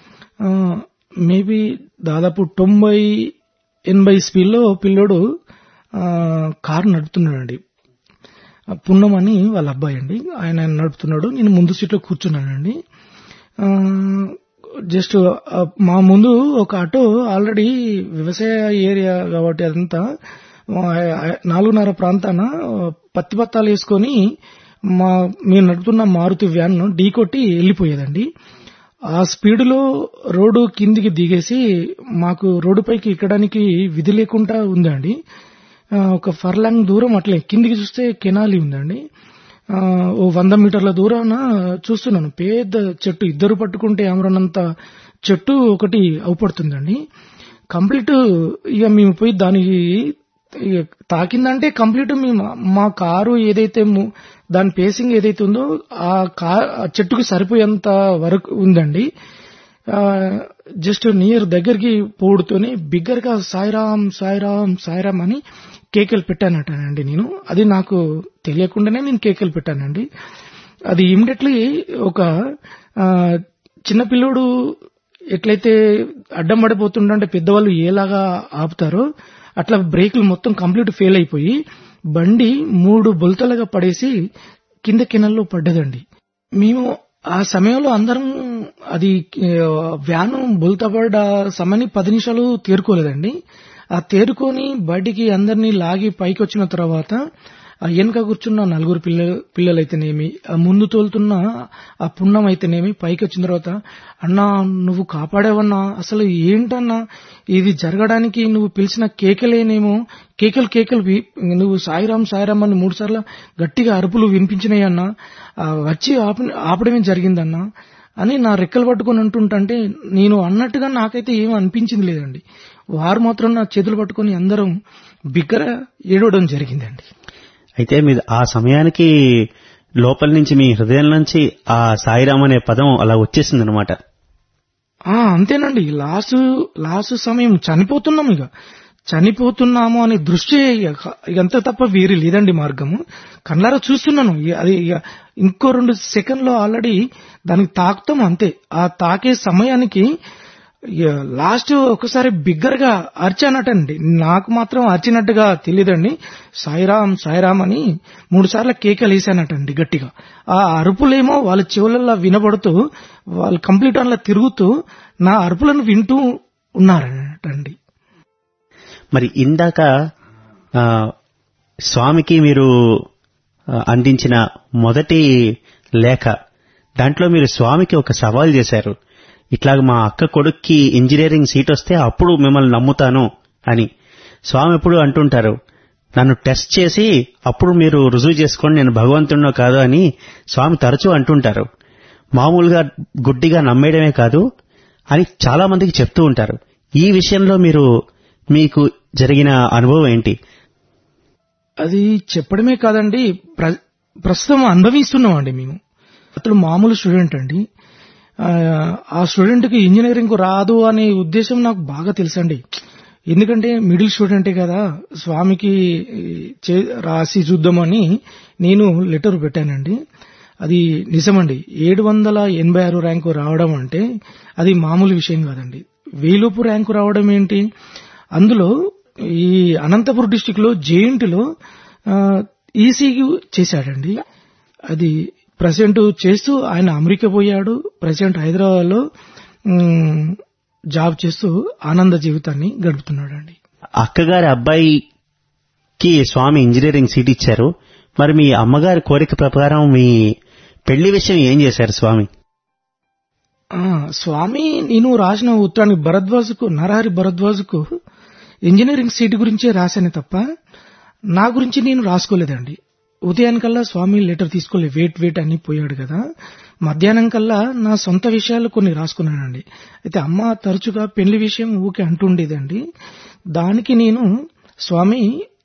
మేబీ దాదాపు తొంభై ఎనభై స్పీడ్లో పిల్లోడు ఆ, కారు నడుపుతున్నాడండి ఆ, పున్నం అని వాళ్ళ అబ్బాయి అండి ఆయన నడుపుతున్నాడు నేను ముందు సీట్లో కూర్చున్నానండి ఆ, జస్ట్ ఆ, మా ముందు ఒక ఆటో ఆల్రెడీ వ్యవసాయ ఏరియా కాబట్టి అదంతా ఆ, నాలుగున్నర ప్రాంతాన ఆ, పత్తి పత్తాలు వేసుకొని మా మేము నడుపుతున్న మారుతి వ్యాన్ ఢీకొట్టి వెళ్ళిపోయేదండి ఆ స్పీడ్లో రోడ్డు కిందికి దిగేసి మాకు రోడ్డు పైకి ఎక్కడానికి విధి లేకుండా ఉందండి ఆ, ఒక ఫర్లాంగ్ దూరం అట్లే కిందికి చూస్తే కెనాలి ఉందండి ఆ, ఓ వంద మీటర్ల దూరాన చూస్తున్నాను పెద్ద చెట్టు ఇద్దరు పట్టుకుంటే ఆమరనంత చెట్టు ఒకటి అవుపడుతుందండి కంప్లీట్ ఇక మేము పోయి దానికి ఇక తాకిందంటే కంప్లీట్ మేము మా కారు ఏదైతే ము- దాని పేసింగ్ ఏదైతే ఉందో ఆ కార్ ఆ చెట్టుకు సరిపోయేంత వరకు ఉందండి జస్ట్ నియర్ దగ్గరికి పోడుతోనే బిగ్గర్ గా సాయిరామ్ సాయిరామ్ సాయిరామ్ అని కేకలు పెట్టానటానండి నేను అది నాకు తెలియకుండానే నేను కేకలు పెట్టానండి అది ఇమ్మీడియట్లీ ఒక ఆ, చిన్న పిల్లోడు ఎట్లయితే అడ్డం పడిపోతుండంటే పెద్దవాళ్ళు ఏలాగా ఆపుతారో అట్లా బ్రేకులు మొత్తం కంప్లీట్ ఫెయిల్ అయిపోయి బండి మూడు బొలతలుగా పడేసి కింద కినల్లో పడ్డదండి మేము ఆ సమయంలో అందరం అది ఆ, వ్యాను బొలత పడ్డ సమయాన్ని పది నిమిషాలు తేరుకోలేదండి ఆ తేరుకొని బయటికి అందరినీ లాగి పైకి వచ్చిన తర్వాత ఆ వెనుక కూర్చున్న నలుగురు పిల్ల పిల్లలైతేనేమి ఆ ముందు తోలుతున్న ఆ పుణ్యం అయితేనేమి పైకి వచ్చిన తర్వాత అన్నా నువ్వు కాపాడావన్నా అసలు ఏంటన్నా ఇది జరగడానికి నువ్వు పిలిచిన కేకలేనేమో కేకలు కేకలు వి- నువ్వు సాయిరాం సాయిరాం అని మూడు సార్లు గట్టిగా అరుపులు వినిపించినాయి అన్నా ఆ వచ్చి ఆప ఆపడమే జరిగిందన్నా అని నా రెక్కలు పట్టుకొని అంటుంటే నేను అన్నట్టుగా నాకైతే ఏం అనిపించింది లేదండి వారు మాత్రం నా చేతులు పట్టుకొని అందరం బిగ్గర ఏడవడం జరిగిందండి అయితే మీరు ఆ సమయానికి లోపల నుంచి మీ హృదయం నుంచి ఆ సాయిరామ్ అనే పదం అలా వచ్చేసింది అనమాట ఆ అంతేనండి లాస్ట్ లాస్ట్ సమయం చనిపోతున్నాం ఇక చనిపోతున్నాము అనే దృష్టి ఇక ఇదంతా తప్ప వేరే లేదండి మార్గము కళ్ళారా చూస్తున్నాను ఇక అది ఇక ఇంకో రెండు సెకండ్లో ఆల్రెడీ దానికి తాకుతాం అంతే ఆ తాకే సమయానికి ఇక లాస్ట్ ఒకసారి బిగ్గరగా అరిచానటండి నాకు మాత్రం అరిచినట్టుగా తెలియదండి సాయిరామ్ సాయిరామ్ అని మూడు సార్లు కేకలు వేసానటండి గట్టిగా ఆ అరుపులేమో వాళ్ళ చెవులలో వినబడుతూ వాళ్ళు కంప్లీట్ అలా తిరుగుతూ నా అరుపులను వింటూ ఉన్నారటండి మరి ఇందాక ఆ, స్వామికి మీరు ఆ, అందించిన మొదటి లేఖ దాంట్లో మీరు స్వామికి ఒక సవాల్ చేశారు ఇట్లాగ మా అక్క కొడుక్కి ఇంజనీరింగ్ సీట్ వస్తే అప్పుడు మిమ్మల్ని నమ్ముతాను అని స్వామి ఎప్పుడు అంటుంటారు నన్ను టెస్ట్ చేసి అప్పుడు మీరు రుజువు చేసుకోండి నేను భగవంతుడినో కాదు అని స్వామి తరచూ అంటుంటారు మామూలుగా గుడ్డిగా నమ్మేయడమే కాదు అని చాలా మందికి చెప్తూ ఉంటారు ఈ విషయంలో మీరు మీకు జరిగిన అనుభవం ఏంటి అది చెప్పడమే కాదండి ప్ర- ప్రస్తుతం అనుభవిస్తున్నాం అండి మేము అతడు మామూలు స్టూడెంట్ అండి ఆ, ఆ స్టూడెంట్ కి ఇంజనీరింగ్ రాదు అనే ఉద్దేశం నాకు బాగా తెలుసండి ఎందుకంటే మిడిల్ స్టూడెంటే కదా స్వామికి చే- రాసి చూద్దామని నేను లెటర్ పెట్టానండి అది నిజమండి ఏడు వందల ఎనభై ఆరు ర్యాంకు రావడం అంటే అది మామూలు విషయం కాదండి వేలుపు ర్యాంకు రావడం ఏంటి అందులో ఈ అనంతపురం డిస్టిక్ లో జేఎన్టీలో ఈసీయు చేశాడండి అది ప్రెసిడెంట్ చేస్తూ ఆయన అమెరికా పోయాడు ప్రెసిడెంట్ హైదరాబాద్ లో జాబ్ చేస్తూ ఆనంద జీవితాన్ని గడుపుతున్నాడండి అక్కగారి అబ్బాయికి స్వామి ఇంజనీరింగ్ సీట్ ఇచ్చారు మరి మీ అమ్మగారి కోరిక ప్రకారం మీ పెళ్లి విషయం ఏం చేశారు స్వామి ఆ, స్వామి నేను రాసిన ఉత్తరాన్ని భరద్వాజకు నరహరి భరద్వాజకు ఇంజనీరింగ్ సీట్ గురించే రాశాను తప్ప నా గురించి నేను రాసుకోలేదండి ఉదయానికల్లా స్వామి లెటర్ తీసుకోలే వెయిట్ వెయిట్ అని పోయాడు కదా మధ్యాహ్నం కల్లా నా సొంత విషయాలు కొన్ని రాసుకున్నానండి అయితే అమ్మ తరచుగా పెళ్లి విషయం ఊకే అంటుండేదండి దానికి నేను స్వామి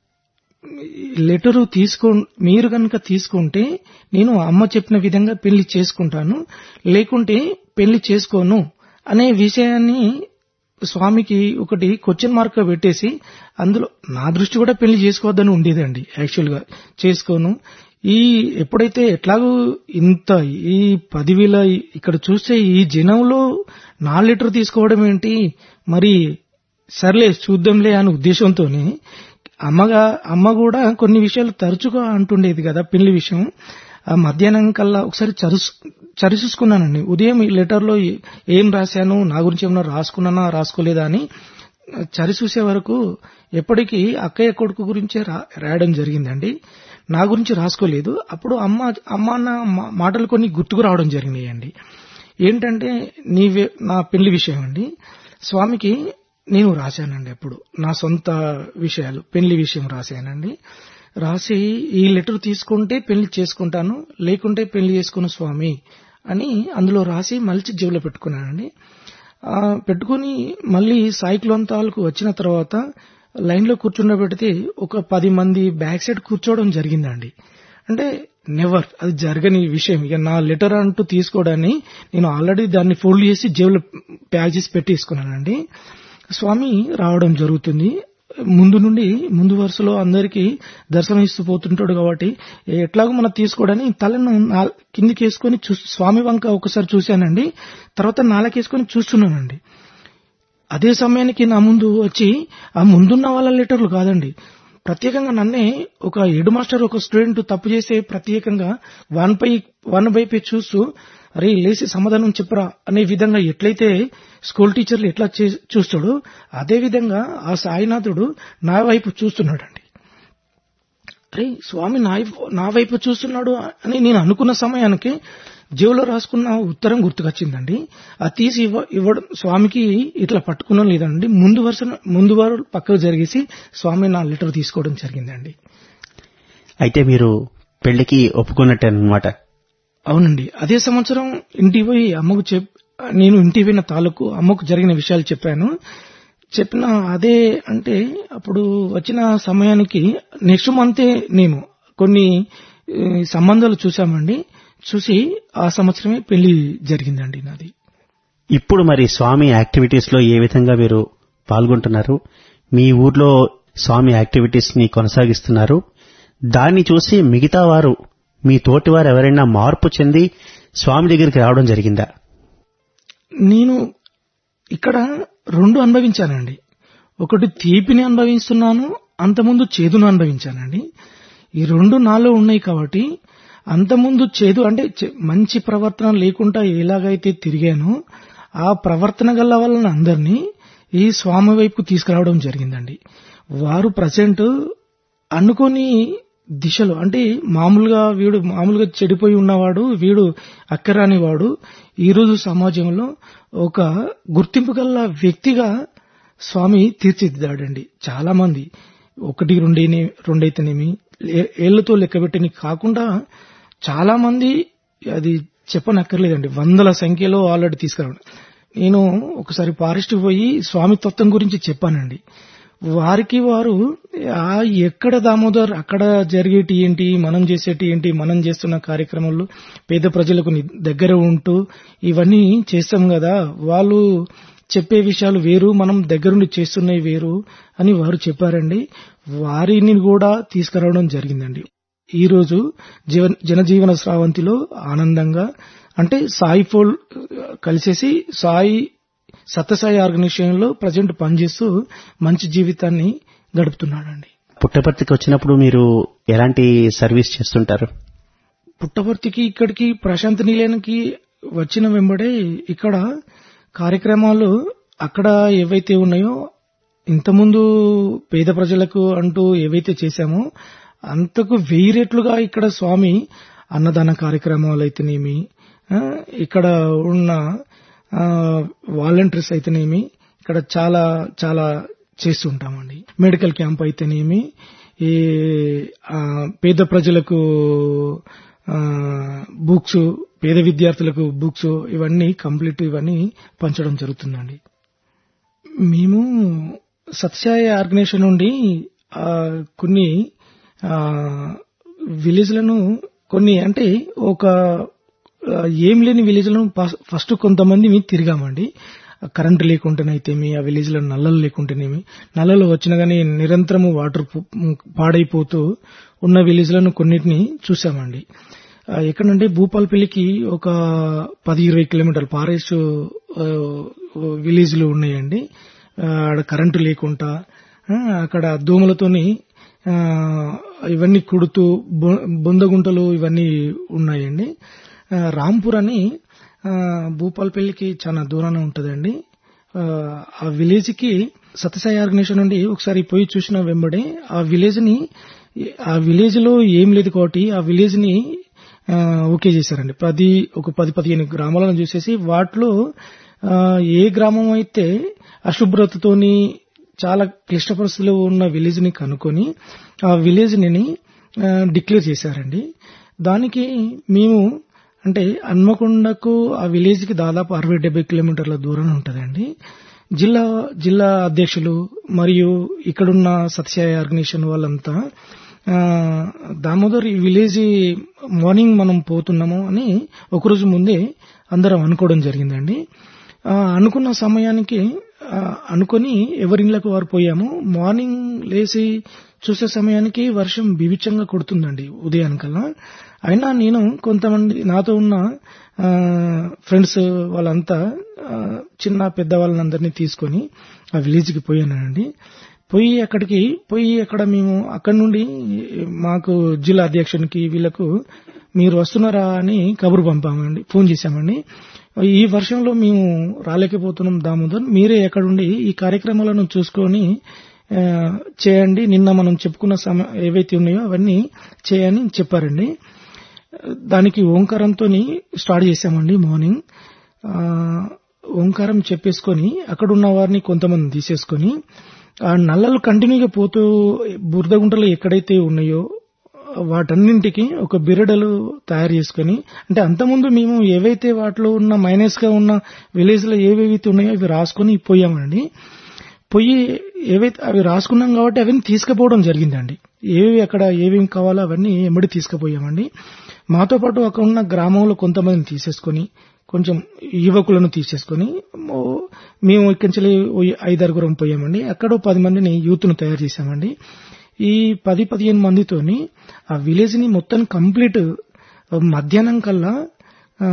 లెటరు తీసుకో మీరు కనుక తీసుకుంటే నేను అమ్మ చెప్పిన విధంగా పెళ్లి చేసుకుంటాను లేకుంటే పెళ్లి చేసుకోను అనే విషయాన్ని స్వామికి ఒకటి క్వశ్చన్ మార్క్ గా పెట్టేసి అందులో నా దృష్టి కూడా పెళ్లి చేసుకోవద్దని ఉండేదండి యాక్చువల్ గా చేసుకోను ఈ ఎప్పుడైతే ఎట్లాగూ ఇంత ఈ పదివేల ఇక్కడ చూస్తే ఈ జనంలో నా లీటర్ తీసుకోవడం ఏంటి మరి సర్లే చూద్దాంలే అనే ఉద్దేశంతోనే అమ్మగా అమ్మ కూడా కొన్ని విషయాలు తరచుగా అంటుండేది కదా పెళ్లి విషయం ఆ మధ్యాహ్నం కల్లా ఒకసారి చరుసు చరిచూసుకున్నానండి ఉదయం ఈ లెటర్లో ఏ- ఏం రాశాను నా గురించి ఏమన్నా రాసుకున్నానా రాసుకోలేదా అని చరిచూసే వరకు ఎప్పటికీ అక్కయ్య కొడుకు గురించే రా- రాయడం జరిగిందండి నా గురించి రాసుకోలేదు అప్పుడు అమ్మ అమ్మ అన్న మా- మాటలు కొన్ని గుర్తుకు రావడం జరిగినాయండి ఏంటంటే నీవే నా పెళ్లి విషయం అండి స్వామికి నేను రాశానండి అప్పుడు నా సొంత విషయాలు పెళ్లి విషయం రాశానండి రాసి ఈ లెటర్ తీసుకుంటే పెళ్లి చేసుకుంటాను లేకుంటే పెళ్లి చేసుకున్న స్వామి అని అందులో రాసి మలిచి జేబులో పెట్టుకున్నానండి ఆ, పెట్టుకుని మళ్ళీ సైక్లోన్ తాలూకు వచ్చిన తర్వాత లైన్ లో కూర్చుండబెడితే ఒక పది మంది బ్యాక్ సైడ్ కూర్చోవడం జరిగిందండి అంటే నెవర్ అది జరగని విషయం ఇక నా లెటర్ అంటూ తీసుకోవడాన్ని నేను ఆల్రెడీ దాన్ని ఫోల్డ్ చేసి జేబులో ప్యాక్ చేసి పెట్టేసుకున్నానండి స్వామి రావడం జరుగుతుంది ముందు నుండి ముందు వరుసలో అందరికీ దర్శనం ఇస్తూ పోతుంటాడు కాబట్టి ఎట్లాగో మనం తీసుకోవడని తలను నా- కిందికి వేసుకొని చూ స్వామి వంక ఒకసారి చూశానండి తర్వాత నాలకేసుకొని చూస్తున్నానండి అదే సమయానికి నా ముందు వచ్చి ఆ ముందున్న వాళ్ళ లెటర్లు కాదండి ప్రత్యేకంగా నన్నే ఒక హెడ్ మాస్టర్ ఒక స్టూడెంట్ తప్పు చేసే ప్రత్యేకంగా వన్ పై వన్ వైపే చూస్తూ అరే లేచి సమాధానం చెప్పరా అనే విధంగా ఎట్లయితే స్కూల్ టీచర్లు ఎట్లా చే- చూస్తాడో అదే విధంగా ఆ సాయినాథుడు నా వైపు చూస్తున్నాడండి అరే స్వామి నా వైపు- నా వైపు చూస్తున్నాడు అని నేను అనుకున్న సమయానికి జేబులో రాసుకున్న ఉత్తరం గుర్తుకొచ్చిందండి అది తీసి ఇవ్వ ఇవ్వడం స్వామికి ఇట్లా పట్టుకున్నాం లేదండి ముందు వరుస ముందు వారు పక్కకు జరిగేసి స్వామి నా లెటర్ తీసుకోవడం జరిగిందండి అయితే మీరు పెళ్లికి ఒప్పుకున్నట్టే అన్నమాట అవునండి అదే సంవత్సరం ఇంటికి పోయి అమ్మకు చెప్ నేను ఇంటికి పోయిన తాలూకు అమ్మకు జరిగిన విషయాలు చెప్పాను చెప్పిన అదే అంటే అప్పుడు వచ్చిన సమయానికి నెక్స్ట్ మంతే మేము కొన్ని ఏ, సంబంధాలు చూసామండి చూసి ఆ సంవత్సరమే పెళ్లి జరిగిందండి నాది ఇప్పుడు మరి స్వామి యాక్టివిటీస్ లో ఏ విధంగా మీరు పాల్గొంటున్నారు మీ ఊర్లో స్వామి యాక్టివిటీస్ ని కొనసాగిస్తున్నారు దాన్ని చూసి మిగతా వారు మీ తోటి వారు ఎవరైనా మార్పు చెంది స్వామి దగ్గరికి రావడం జరిగిందా నేను ఇక్కడ రెండు అనుభవించానండి ఒకటి తీపిని అనుభవిస్తున్నాను అంతకుముందు చేదును అనుభవించానండి ఈ రెండు నాలో ఉన్నాయి కాబట్టి అంతకుముందు చేదు అంటే చె- మంచి ప్రవర్తన లేకుండా ఎలాగైతే తిరిగానో ఆ ప్రవర్తన గల వాళ్ళని అందరినీ ఈ స్వామి వైపు తీసుకురావడం జరిగిందండి వారు ప్రజెంట్ అనుకోని దిశలో అంటే మామూలుగా వీడు మామూలుగా చెడిపోయి ఉన్నవాడు వీడు అక్కరాని వాడు ఈరోజు సమాజంలో ఒక గుర్తింపు గల వ్యక్తిగా స్వామి తీర్చిదిద్దాడండి చాలా మంది ఒకటి రెండేనే రెండైతేనేమి ఏ- ఏళ్లతో లెక్కబెట్టని కాకుండా చాలా మంది అది చెప్పనక్కర్లేదండి వందల సంఖ్యలో ఆల్రెడీ తీసుకురావడం నేను ఒకసారి ఫారెస్ట్ పోయి స్వామి తత్వం గురించి చెప్పానండి వారికి వారు ఆ ఎక్కడ దామోదర్ అక్కడ జరిగేటి ఏంటి మనం చేసేటి ఏంటి మనం చేస్తున్న కార్యక్రమాలు పేద ప్రజలకు ని- దగ్గర ఉంటూ ఇవన్నీ చేస్తాం కదా వాళ్ళు చెప్పే విషయాలు వేరు మనం దగ్గరుండి చేస్తున్నవి వేరు అని వారు చెప్పారండి వారిని కూడా తీసుకురావడం జరిగిందండి ఈ రోజు జీవన జనజీవన స్రావంతిలో ఆనందంగా అంటే సాయి ఫోల్ కలిసేసి సాయి సత్యసాయి ఆర్గనైజేషన్ లో ప్రజెంట్ పనిచేస్తూ మంచి జీవితాన్ని గడుపుతున్నాడండి పుట్టపర్తికి వచ్చినప్పుడు మీరు ఎలాంటి సర్వీస్ చేస్తుంటారు పుట్టపర్తికి ఇక్కడికి ప్రశాంత్ నిలయానికి వచ్చిన వెంబడే ఇక్కడ కార్యక్రమాలు అక్కడ ఏవైతే ఉన్నాయో ఇంతకుముందు పేద ప్రజలకు అంటూ ఏవైతే చేశామో అంతకు వెయ్యి రెట్లుగా ఇక్కడ స్వామి అన్నదాన కార్యక్రమాలు అయితేనేమి ఆ, ఇక్కడ ఉన్న వాలంటీర్స్ అయితేనేమి ఇక్కడ చాలా చాలా చేస్తుంటామండి మెడికల్ క్యాంప్ అయితేనేమి ఈ ఆ, పేద ప్రజలకు బుక్స్ పేద విద్యార్థులకు బుక్స్ ఇవన్నీ కంప్లీట్ ఇవన్నీ పంచడం జరుగుతుందండి మేము సత్యాయ ఆర్గనైజేషన్ నుండి ఆ, కొన్ని విలేజ్లను కొన్ని అంటే ఒక ఆ, ఏం లేని విలేజ్లను ఫస్ట్ కొంతమంది మేము తిరిగామండి కరెంట్ లేకుంటేనైతేమి ఆ విలేజ్ లో నల్లలు లేకుంటేనేమి నల్లలు వచ్చినా గానీ నిరంతరము వాటర్ పు- పాడైపోతూ ఉన్న విలేజ్లను కొన్నిటిని చూసామండి ఆ, ఎక్కడంటే భూపాలపల్లికి ఒక పది ఇరవై కిలోమీటర్ల ఫారెస్ట్ విలేజ్లు ఉన్నాయండి ఆ, ఆడ కరెంటు లేకుండా ఆ, అక్కడ దోమలతోని ఆ, ఇవన్నీ కుడుతూ బొ- బొందగుంటలు ఇవన్నీ ఉన్నాయండి ఆ, రాంపూర్ అని ఆ, భూపాలపల్లికి చాలా దూరాన ఉంటుందండి ఆ, ఆ విలేజ్ కి సత్యసాయి ఆర్గనైజేషన్ నుండి ఒకసారి పోయి చూసిన వెంబడే ఆ విలేజ్ ని ఆ విలేజ్ లో ఏం లేదు కాబట్టి ఆ విలేజ్ ని ఆ, ఓకే చేశారండి పది ఒక పది పదిహేను గ్రామాలను చూసేసి వాటిలో ఆ, ఏ గ్రామం అయితే అశుభ్రతతోని చాలా క్లిష్ట పరిస్థితుల్లో ఉన్న విలేజ్ ని కనుక్కొని ఆ విలేజ్ ని డిక్లేర్ చేశారండి దానికి మేము అంటే హన్మకొండకు ఆ విలేజ్ కి దాదాపు అరవై డెబ్బై కిలోమీటర్ల దూరం ఉంటుందండి జిల్లా జిల్లా అధ్యక్షులు మరియు ఇక్కడున్న సత్యసాయి ఆర్గనైజేషన్ వాళ్ళంతా ఆ, దామోదర్ ఈ విలేజ్ మార్నింగ్ మనం పోతున్నాము అని ఒకరోజు ముందే అందరం అనుకోవడం జరిగిందండి ఆ, అనుకున్న సమయానికి ఆ, అనుకొని ఎవరిళ్ళకు వారు పోయాము మార్నింగ్ లేచి చూసే సమయానికి వర్షం బిభిచ్చంగా కొడుతుందండి ఉదయానికల్లా అయినా నేను కొంతమంది నాతో ఉన్న ఫ్రెండ్స్ వాళ్ళంతా ఆ, చిన్న పెద్ద వాళ్ళందరినీ తీసుకొని ఆ విలేజ్కి పోయానండి పోయి అక్కడికి పోయి అక్కడ మేము అక్కడి నుండి మాకు జిల్లా అధ్యక్షునికి వీళ్ళకు మీరు వస్తున్నారా అని కబురు పంపామండి ఫోన్ చేశామండి ఈ వర్షంలో మేము రాలేకపోతున్నాం దామోదర్ మీరే ఎక్కడుండి ఈ కార్యక్రమాలను చూసుకొని ఆ, చేయండి నిన్న మనం చెప్పుకున్న సమ ఏవైతే ఉన్నాయో అవన్నీ చేయని చెప్పారండి దానికి ఓంకారంతో స్టార్ట్ చేశామండి మార్నింగ్ ఆ, ఓంకారం చెప్పేసుకొని అక్కడ ఉన్న వారిని కొంతమంది తీసేసుకొని ఆ నల్లలు కంటిన్యూగా పోతూ బురద గుంటలు ఎక్కడైతే ఉన్నాయో వాటన్నింటికి ఒక బిరడలు తయారు చేసుకొని అంటే అంతకుముందు మేము ఏవైతే వాటిలో ఉన్న మైనస్ గా ఉన్న విలేజ్ లో ఏవేవైతే ఉన్నాయో అవి రాసుకొని పోయామండి పోయి ఏవైతే అవి రాసుకున్నాం కాబట్టి అవన్నీ తీసుకుపోవడం జరిగిందండి ఏవి అక్కడ ఏమేమి కావాలో అవన్నీ ఎమ్మడి తీసుకుపోయామండి మాతో పాటు అక్కడ ఉన్న గ్రామంలో కొంతమందిని తీసేసుకొని కొంచెం యువకులను తీసేసుకొని ఓ- మేము ఇక్కడి నుంచి ఐదారుగురం పోయామండి అక్కడ ఓ పది మందిని యూత్ను తయారు చేశామండి ఈ పది పదిహేను మందితోని ఆ విలేజ్ ని మొత్తం కంప్లీట్ మధ్యాహ్నం కల్లా ఆ,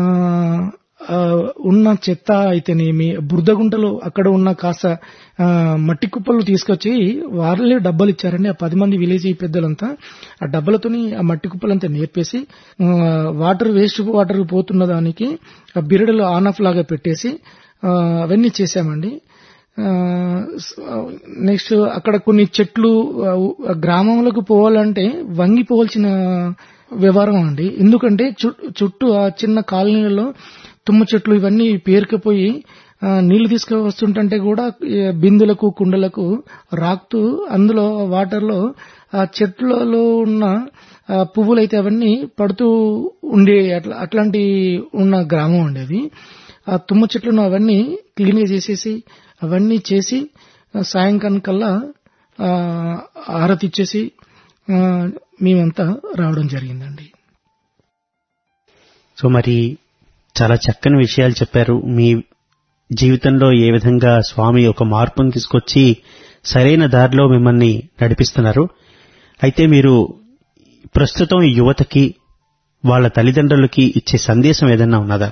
ఆ, ఉన్న చెత్త అయితేనేమి బురదగుంటలు అక్కడ ఉన్న కాస్త ఆ, మట్టి కుప్పలు తీసుకొచ్చి వాళ్ళే డబ్బాలు ఇచ్చారండి ఆ పది మంది విలేజ్ పెద్దలంతా ఆ డబ్బలతోని ఆ మట్టి కుప్పలంతా నేర్పేసి ఆ, వాటర్ వేస్ట్ వాటర్ పోతున్న దానికి ఆ బిరడలు ఆన్ ఆఫ్ లాగా పెట్టేసి ఆ, అవన్నీ చేశామండి ఆ, స- నెక్స్ట్ అక్కడ కొన్ని చెట్లు ఆ, ఆ గ్రామంలోకి పోవాలంటే వంగిపోవాల్సిన వ్యవహారం అండి ఎందుకంటే చు- చుట్టూ ఆ చిన్న కాలనీలలో తుమ్మ చెట్లు ఇవన్నీ పేరుకుపోయి ఆ, నీళ్లు తీసుకు వస్తుంటే కూడా ఈ బిందులకు కుండలకు రాకుతూ అందులో వాటర్లో ఆ చెట్లలో ఉన్న ఆ, పువ్వులైతే అవన్నీ పడుతూ ఉండే అట్లా అట్లాంటి ఉన్న గ్రామం అండి అది ఆ తుమ్మ చెట్లను అవన్నీ క్లీన్ గా చేసేసి అవన్నీ చేసి ఆ, సాయంకాలం కల్లా ఆ, ఆరతి ఇచ్చేసి ఆ, మేమంతా రావడం జరిగిందండి సో మరి చాలా చక్కని విషయాలు చెప్పారు మీ జీవితంలో ఏ విధంగా స్వామి ఒక మార్పును తీసుకొచ్చి సరైన దారిలో మిమ్మల్ని నడిపిస్తున్నారు అయితే మీరు ప్రస్తుతం ఈ యువతకి వాళ్ళ తల్లిదండ్రులకి ఇచ్చే సందేశం ఏదన్నా ఉన్నదా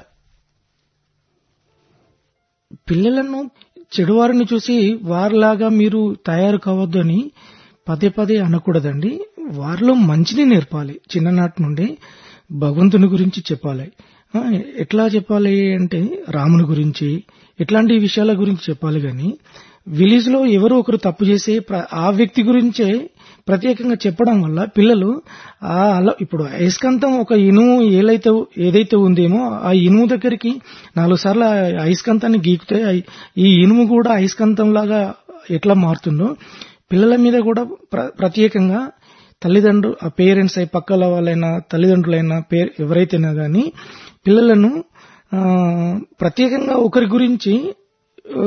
పిల్లలను చెడువారిని చూసి వారిలాగా మీరు తయారు కావద్దు అని పదే పదే అనకూడదండి వారిలో మంచిని నేర్పాలి చిన్ననాటి నుండి భగవంతుని గురించి చెప్పాలి ఆ, ఎట్లా చెప్పాలి అంటే రాముని గురించి ఇట్లాంటి విషయాల గురించి చెప్పాలి గాని విలేజ్ లో ఎవరో ఒకరు తప్పు చేసి ప్ర- ఆ వ్యక్తి గురించే ప్రత్యేకంగా చెప్పడం వల్ల పిల్లలు ఆ అల- ఇప్పుడు అయస్కాంతం ఒక ఇనుము ఏలైతే ఏదైతే ఉందేమో ఆ ఇనుము దగ్గరికి నాలుగు సార్లు ఆ అయస్కాంతాన్ని గీకితే ఆ- ఈ ఇనుము కూడా అయస్కాంతం లాగా ఎట్లా మారుతుందో పిల్లల మీద కూడా ప్ర- ప్రత్యేకంగా తల్లిదండ్రులు ఆ పేరెంట్స్ అయి పక్కల వాళ్ళైనా తల్లిదండ్రులైనా పే ఎవరైతేనా గాని పిల్లలను ఆ, ప్రత్యేకంగా ఒకరి గురించి ఆ,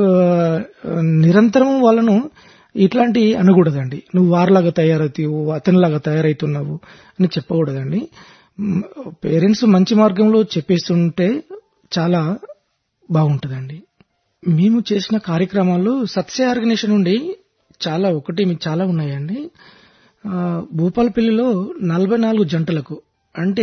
నిరంతరం వాళ్ళను ఇట్లాంటి అనకూడదండి నువ్వు వారిలాగా తయారవుతావు అతనిలాగా తయారవుతున్నావు అని చెప్పకూడదండి పేరెంట్స్ మంచి మార్గంలో చెప్పేస్తుంటే చాలా బాగుంటుందండి మేము చేసిన కార్యక్రమాలు సత్య ఆర్గనైజేషన్ నుండి చాలా ఒకటి మీకు చాలా ఉన్నాయండి ఆ, భూపాలపల్లిలో నలభై నాలుగు జంటలకు అంటే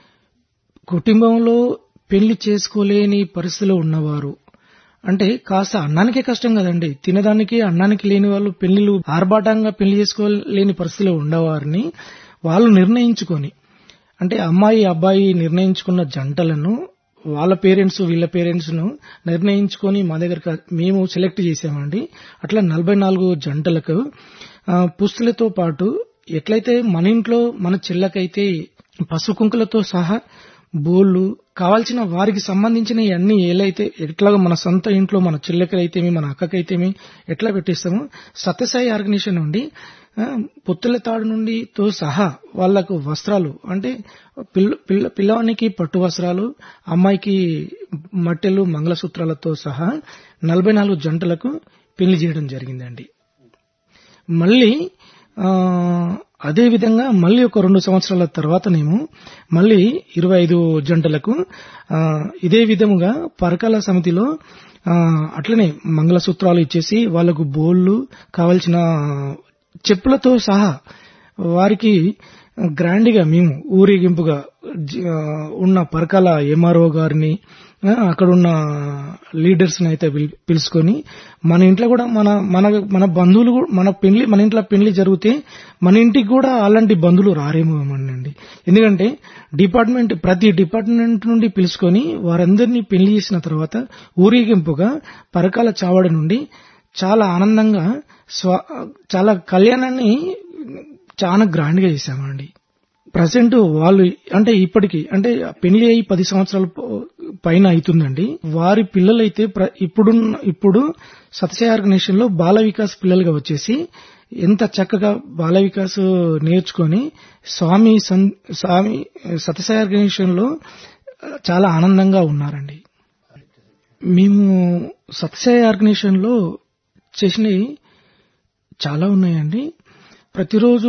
కుటుంబంలో పెళ్లి చేసుకోలేని పరిస్థితిలో ఉన్నవారు అంటే కాస్త అన్నానికే కష్టం కదండి తినడానికి అన్నానికి లేని వాళ్ళు పెళ్లిలు ఆర్భాటంగా పెళ్లి చేసుకోలేని పరిస్థితిలో ఉండేవారిని వాళ్ళు నిర్ణయించుకొని అంటే అమ్మాయి అబ్బాయి నిర్ణయించుకున్న జంటలను వాళ్ళ పేరెంట్స్ వీళ్ళ పేరెంట్స్ ను నిర్ణయించుకొని మా దగ్గర మేము సెలెక్ట్ చేసామండి అట్లా నలభై నాలుగు జంటలకు ఆ, పుస్తులతో పాటు ఎట్లయితే మన ఇంట్లో మన చెల్లకైతే పసుపు కుంకులతో సహా బోళ్ళు కావాల్సిన వారికి సంబంధించిన అన్ని ఏలైతే ఎట్లాగో మన సొంత ఇంట్లో మన చెల్లెకైతేమి మన అక్కకైతేమి ఎట్లా పెట్టిస్తామో సత్యసాయి ఆర్గనైజేషన్ నుండి ఆ, పొత్తుల తాడు నుండి తో సహా వాళ్లకు వస్త్రాలు అంటే పిల్ల పిల్ల పిల్లవానికి పట్టు వస్త్రాలు అమ్మాయికి మట్టెలు మంగళసూత్రాలతో సహా నలభై నాలుగు జంటలకు పెళ్లి చేయడం జరిగిందండి మళ్ళీ ఆ, అదే విధంగా మళ్ళీ ఒక రెండు సంవత్సరాల తర్వాతనేమో మళ్ళీ ఇరవై ఐదు జంటలకు ఆ, ఇదే విధముగా పరకాల సమితిలో ఆ, అట్లనే మంగళసూత్రాలు ఇచ్చేసి వాళ్లకు బోళ్లు కావలసిన చెప్పులతో సహా వారికి గ్రాండ్ గా మేము ఊరేగింపుగా జ- ఆ, ఉన్న పరకాల ఎంఆర్ఓ గారిని ఆ, అక్కడ ఉన్న లీడర్స్ ని అయితే పిల్- పిలుచుకొని మన ఇంట్లో కూడా మన మన మన బంధువులు కూడా- మన పెళ్లి మన ఇంట్లో పెళ్లి జరిగితే మన ఇంటికి కూడా అలాంటి బంధువులు రారేమో అండి ఎందుకంటే డిపార్ట్మెంట్ ప్రతి డిపార్ట్మెంట్ నుండి పిలుచుకొని వారందరినీ పెళ్లి చేసిన తర్వాత ఊరేగింపుగా పరకాల చావడి నుండి చాలా ఆనందంగా స్వ చాలా కళ్యాణాన్ని చాలా గ్రాండ్ గా చేశామండి ప్రజెంట్ వాళ్ళు అంటే ఇప్పటికి అంటే పెళ్లి అయి పది సంవత్సరాల ప- పైన అవుతుందండి వారి పిల్లలైతే ప్ర- ఇప్పుడు ఇప్పుడు సత్యసాయి ఆర్గనైజేషన్ లో బాల వికాస్ పిల్లలుగా వచ్చేసి ఎంత చక్కగా బాల వికాస్ నేర్చుకొని స్వామి సన్- స్వామి సత్యసాయి ఆర్గనైజేషన్ లో చాలా ఆనందంగా ఉన్నారండి మేము సత్యసాయి ఆర్గనైజేషన్ లో చేసినవి చాలా ఉన్నాయండి ప్రతిరోజు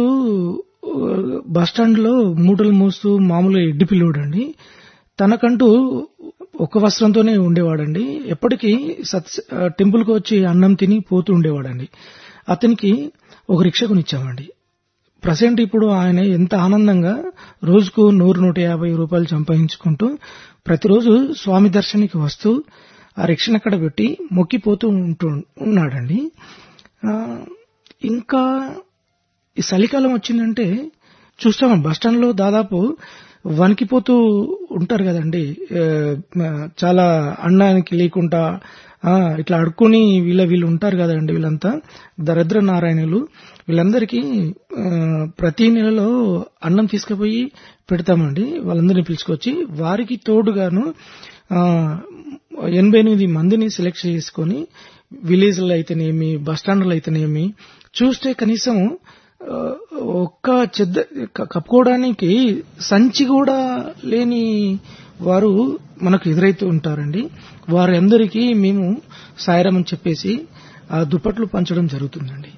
బస్ స్టాండ్ లో మూటలు మోస్తూ మామూలుగా ఎడ్డి పిల్లోడు అండి తనకంటూ ఒక వస్త్రంతోనే ఉండేవాడండి ఎప్పటికీ సత్ టెంపుల్ కు వచ్చి అన్నం తిని పోతూ ఉండేవాడండి అతనికి ఒక రిక్షా కొనిచ్చామండి ప్రజెంట్ ఇప్పుడు ఆయన ఎంత ఆనందంగా రోజుకు నూరు నూట యాభై రూపాయలు సంపాదించుకుంటూ ప్రతిరోజు స్వామి దర్శనానికి వస్తూ ఆ రిక్షను అక్కడ పెట్టి మొక్కిపోతూ ఉంటూ ఉన్నాడండి ఆ, ఇంకా ఈ చలికాలం వచ్చిందంటే చూస్తాం బస్టాండ్ లో దాదాపు వణికిపోతూ ఉంటారు కదండి ఏ, మ, చాలా అన్నానికి లేకుండా ఆ, ఇట్లా అడుక్కుని వీళ్ళ వీళ్ళు ఉంటారు కదండి వీళ్ళంతా దరిద్ర నారాయణులు వీళ్ళందరికీ ఆ, ప్రతి నెలలో అన్నం తీసుకుపోయి పెడతామండి వాళ్ళందరినీ పిలుచుకొచ్చి వారికి తోడుగాను ఆ, ఎనభై ఎనిమిది మందిని సెలెక్ట్ చేసుకొని విలేజ్లో అయితేనేమి బస్ స్టాండ్లో అయితేనేమి చూస్తే కనీసం ఆ, ఒక్క చెద్ద క- కప్పుకోవడానికి సంచి కూడా లేని వారు మనకు ఎదురైతూ ఉంటారండి వారందరికీ మేము సాయరం అని చెప్పేసి ఆ దుప్పట్లు పంచడం జరుగుతుందండి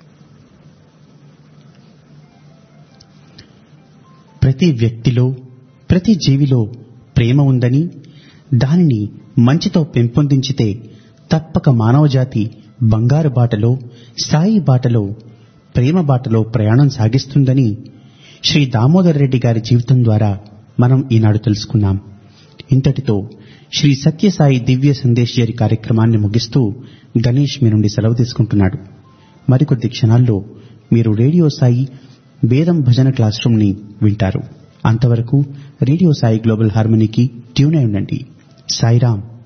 ప్రతి వ్యక్తిలో ప్రతి జీవిలో ప్రేమ ఉందని దానిని మంచితో పెంపొందించితే తప్పక మానవజాతి బంగారు బాటలో సాయి బాటలో ప్రేమ బాటలో ప్రయాణం సాగిస్తుందని శ్రీ దామోదర్ రెడ్డి గారి జీవితం ద్వారా మనం ఈనాడు తెలుసుకున్నాం ఇంతటితో శ్రీ సత్యసాయి దివ్య సందేశ్యరి కార్యక్రమాన్ని ముగిస్తూ గణేష్ మీ నుండి సెలవు తీసుకుంటున్నాడు మరికొద్ది క్షణాల్లో మీరు రేడియో సాయి వేదం భజన క్లాస్ రూమ్ ని వింటారు అంతవరకు రేడియో సాయి గ్లోబల్ హార్మనీకి ట్యూన్ అయి ఉండండి సాయిరాం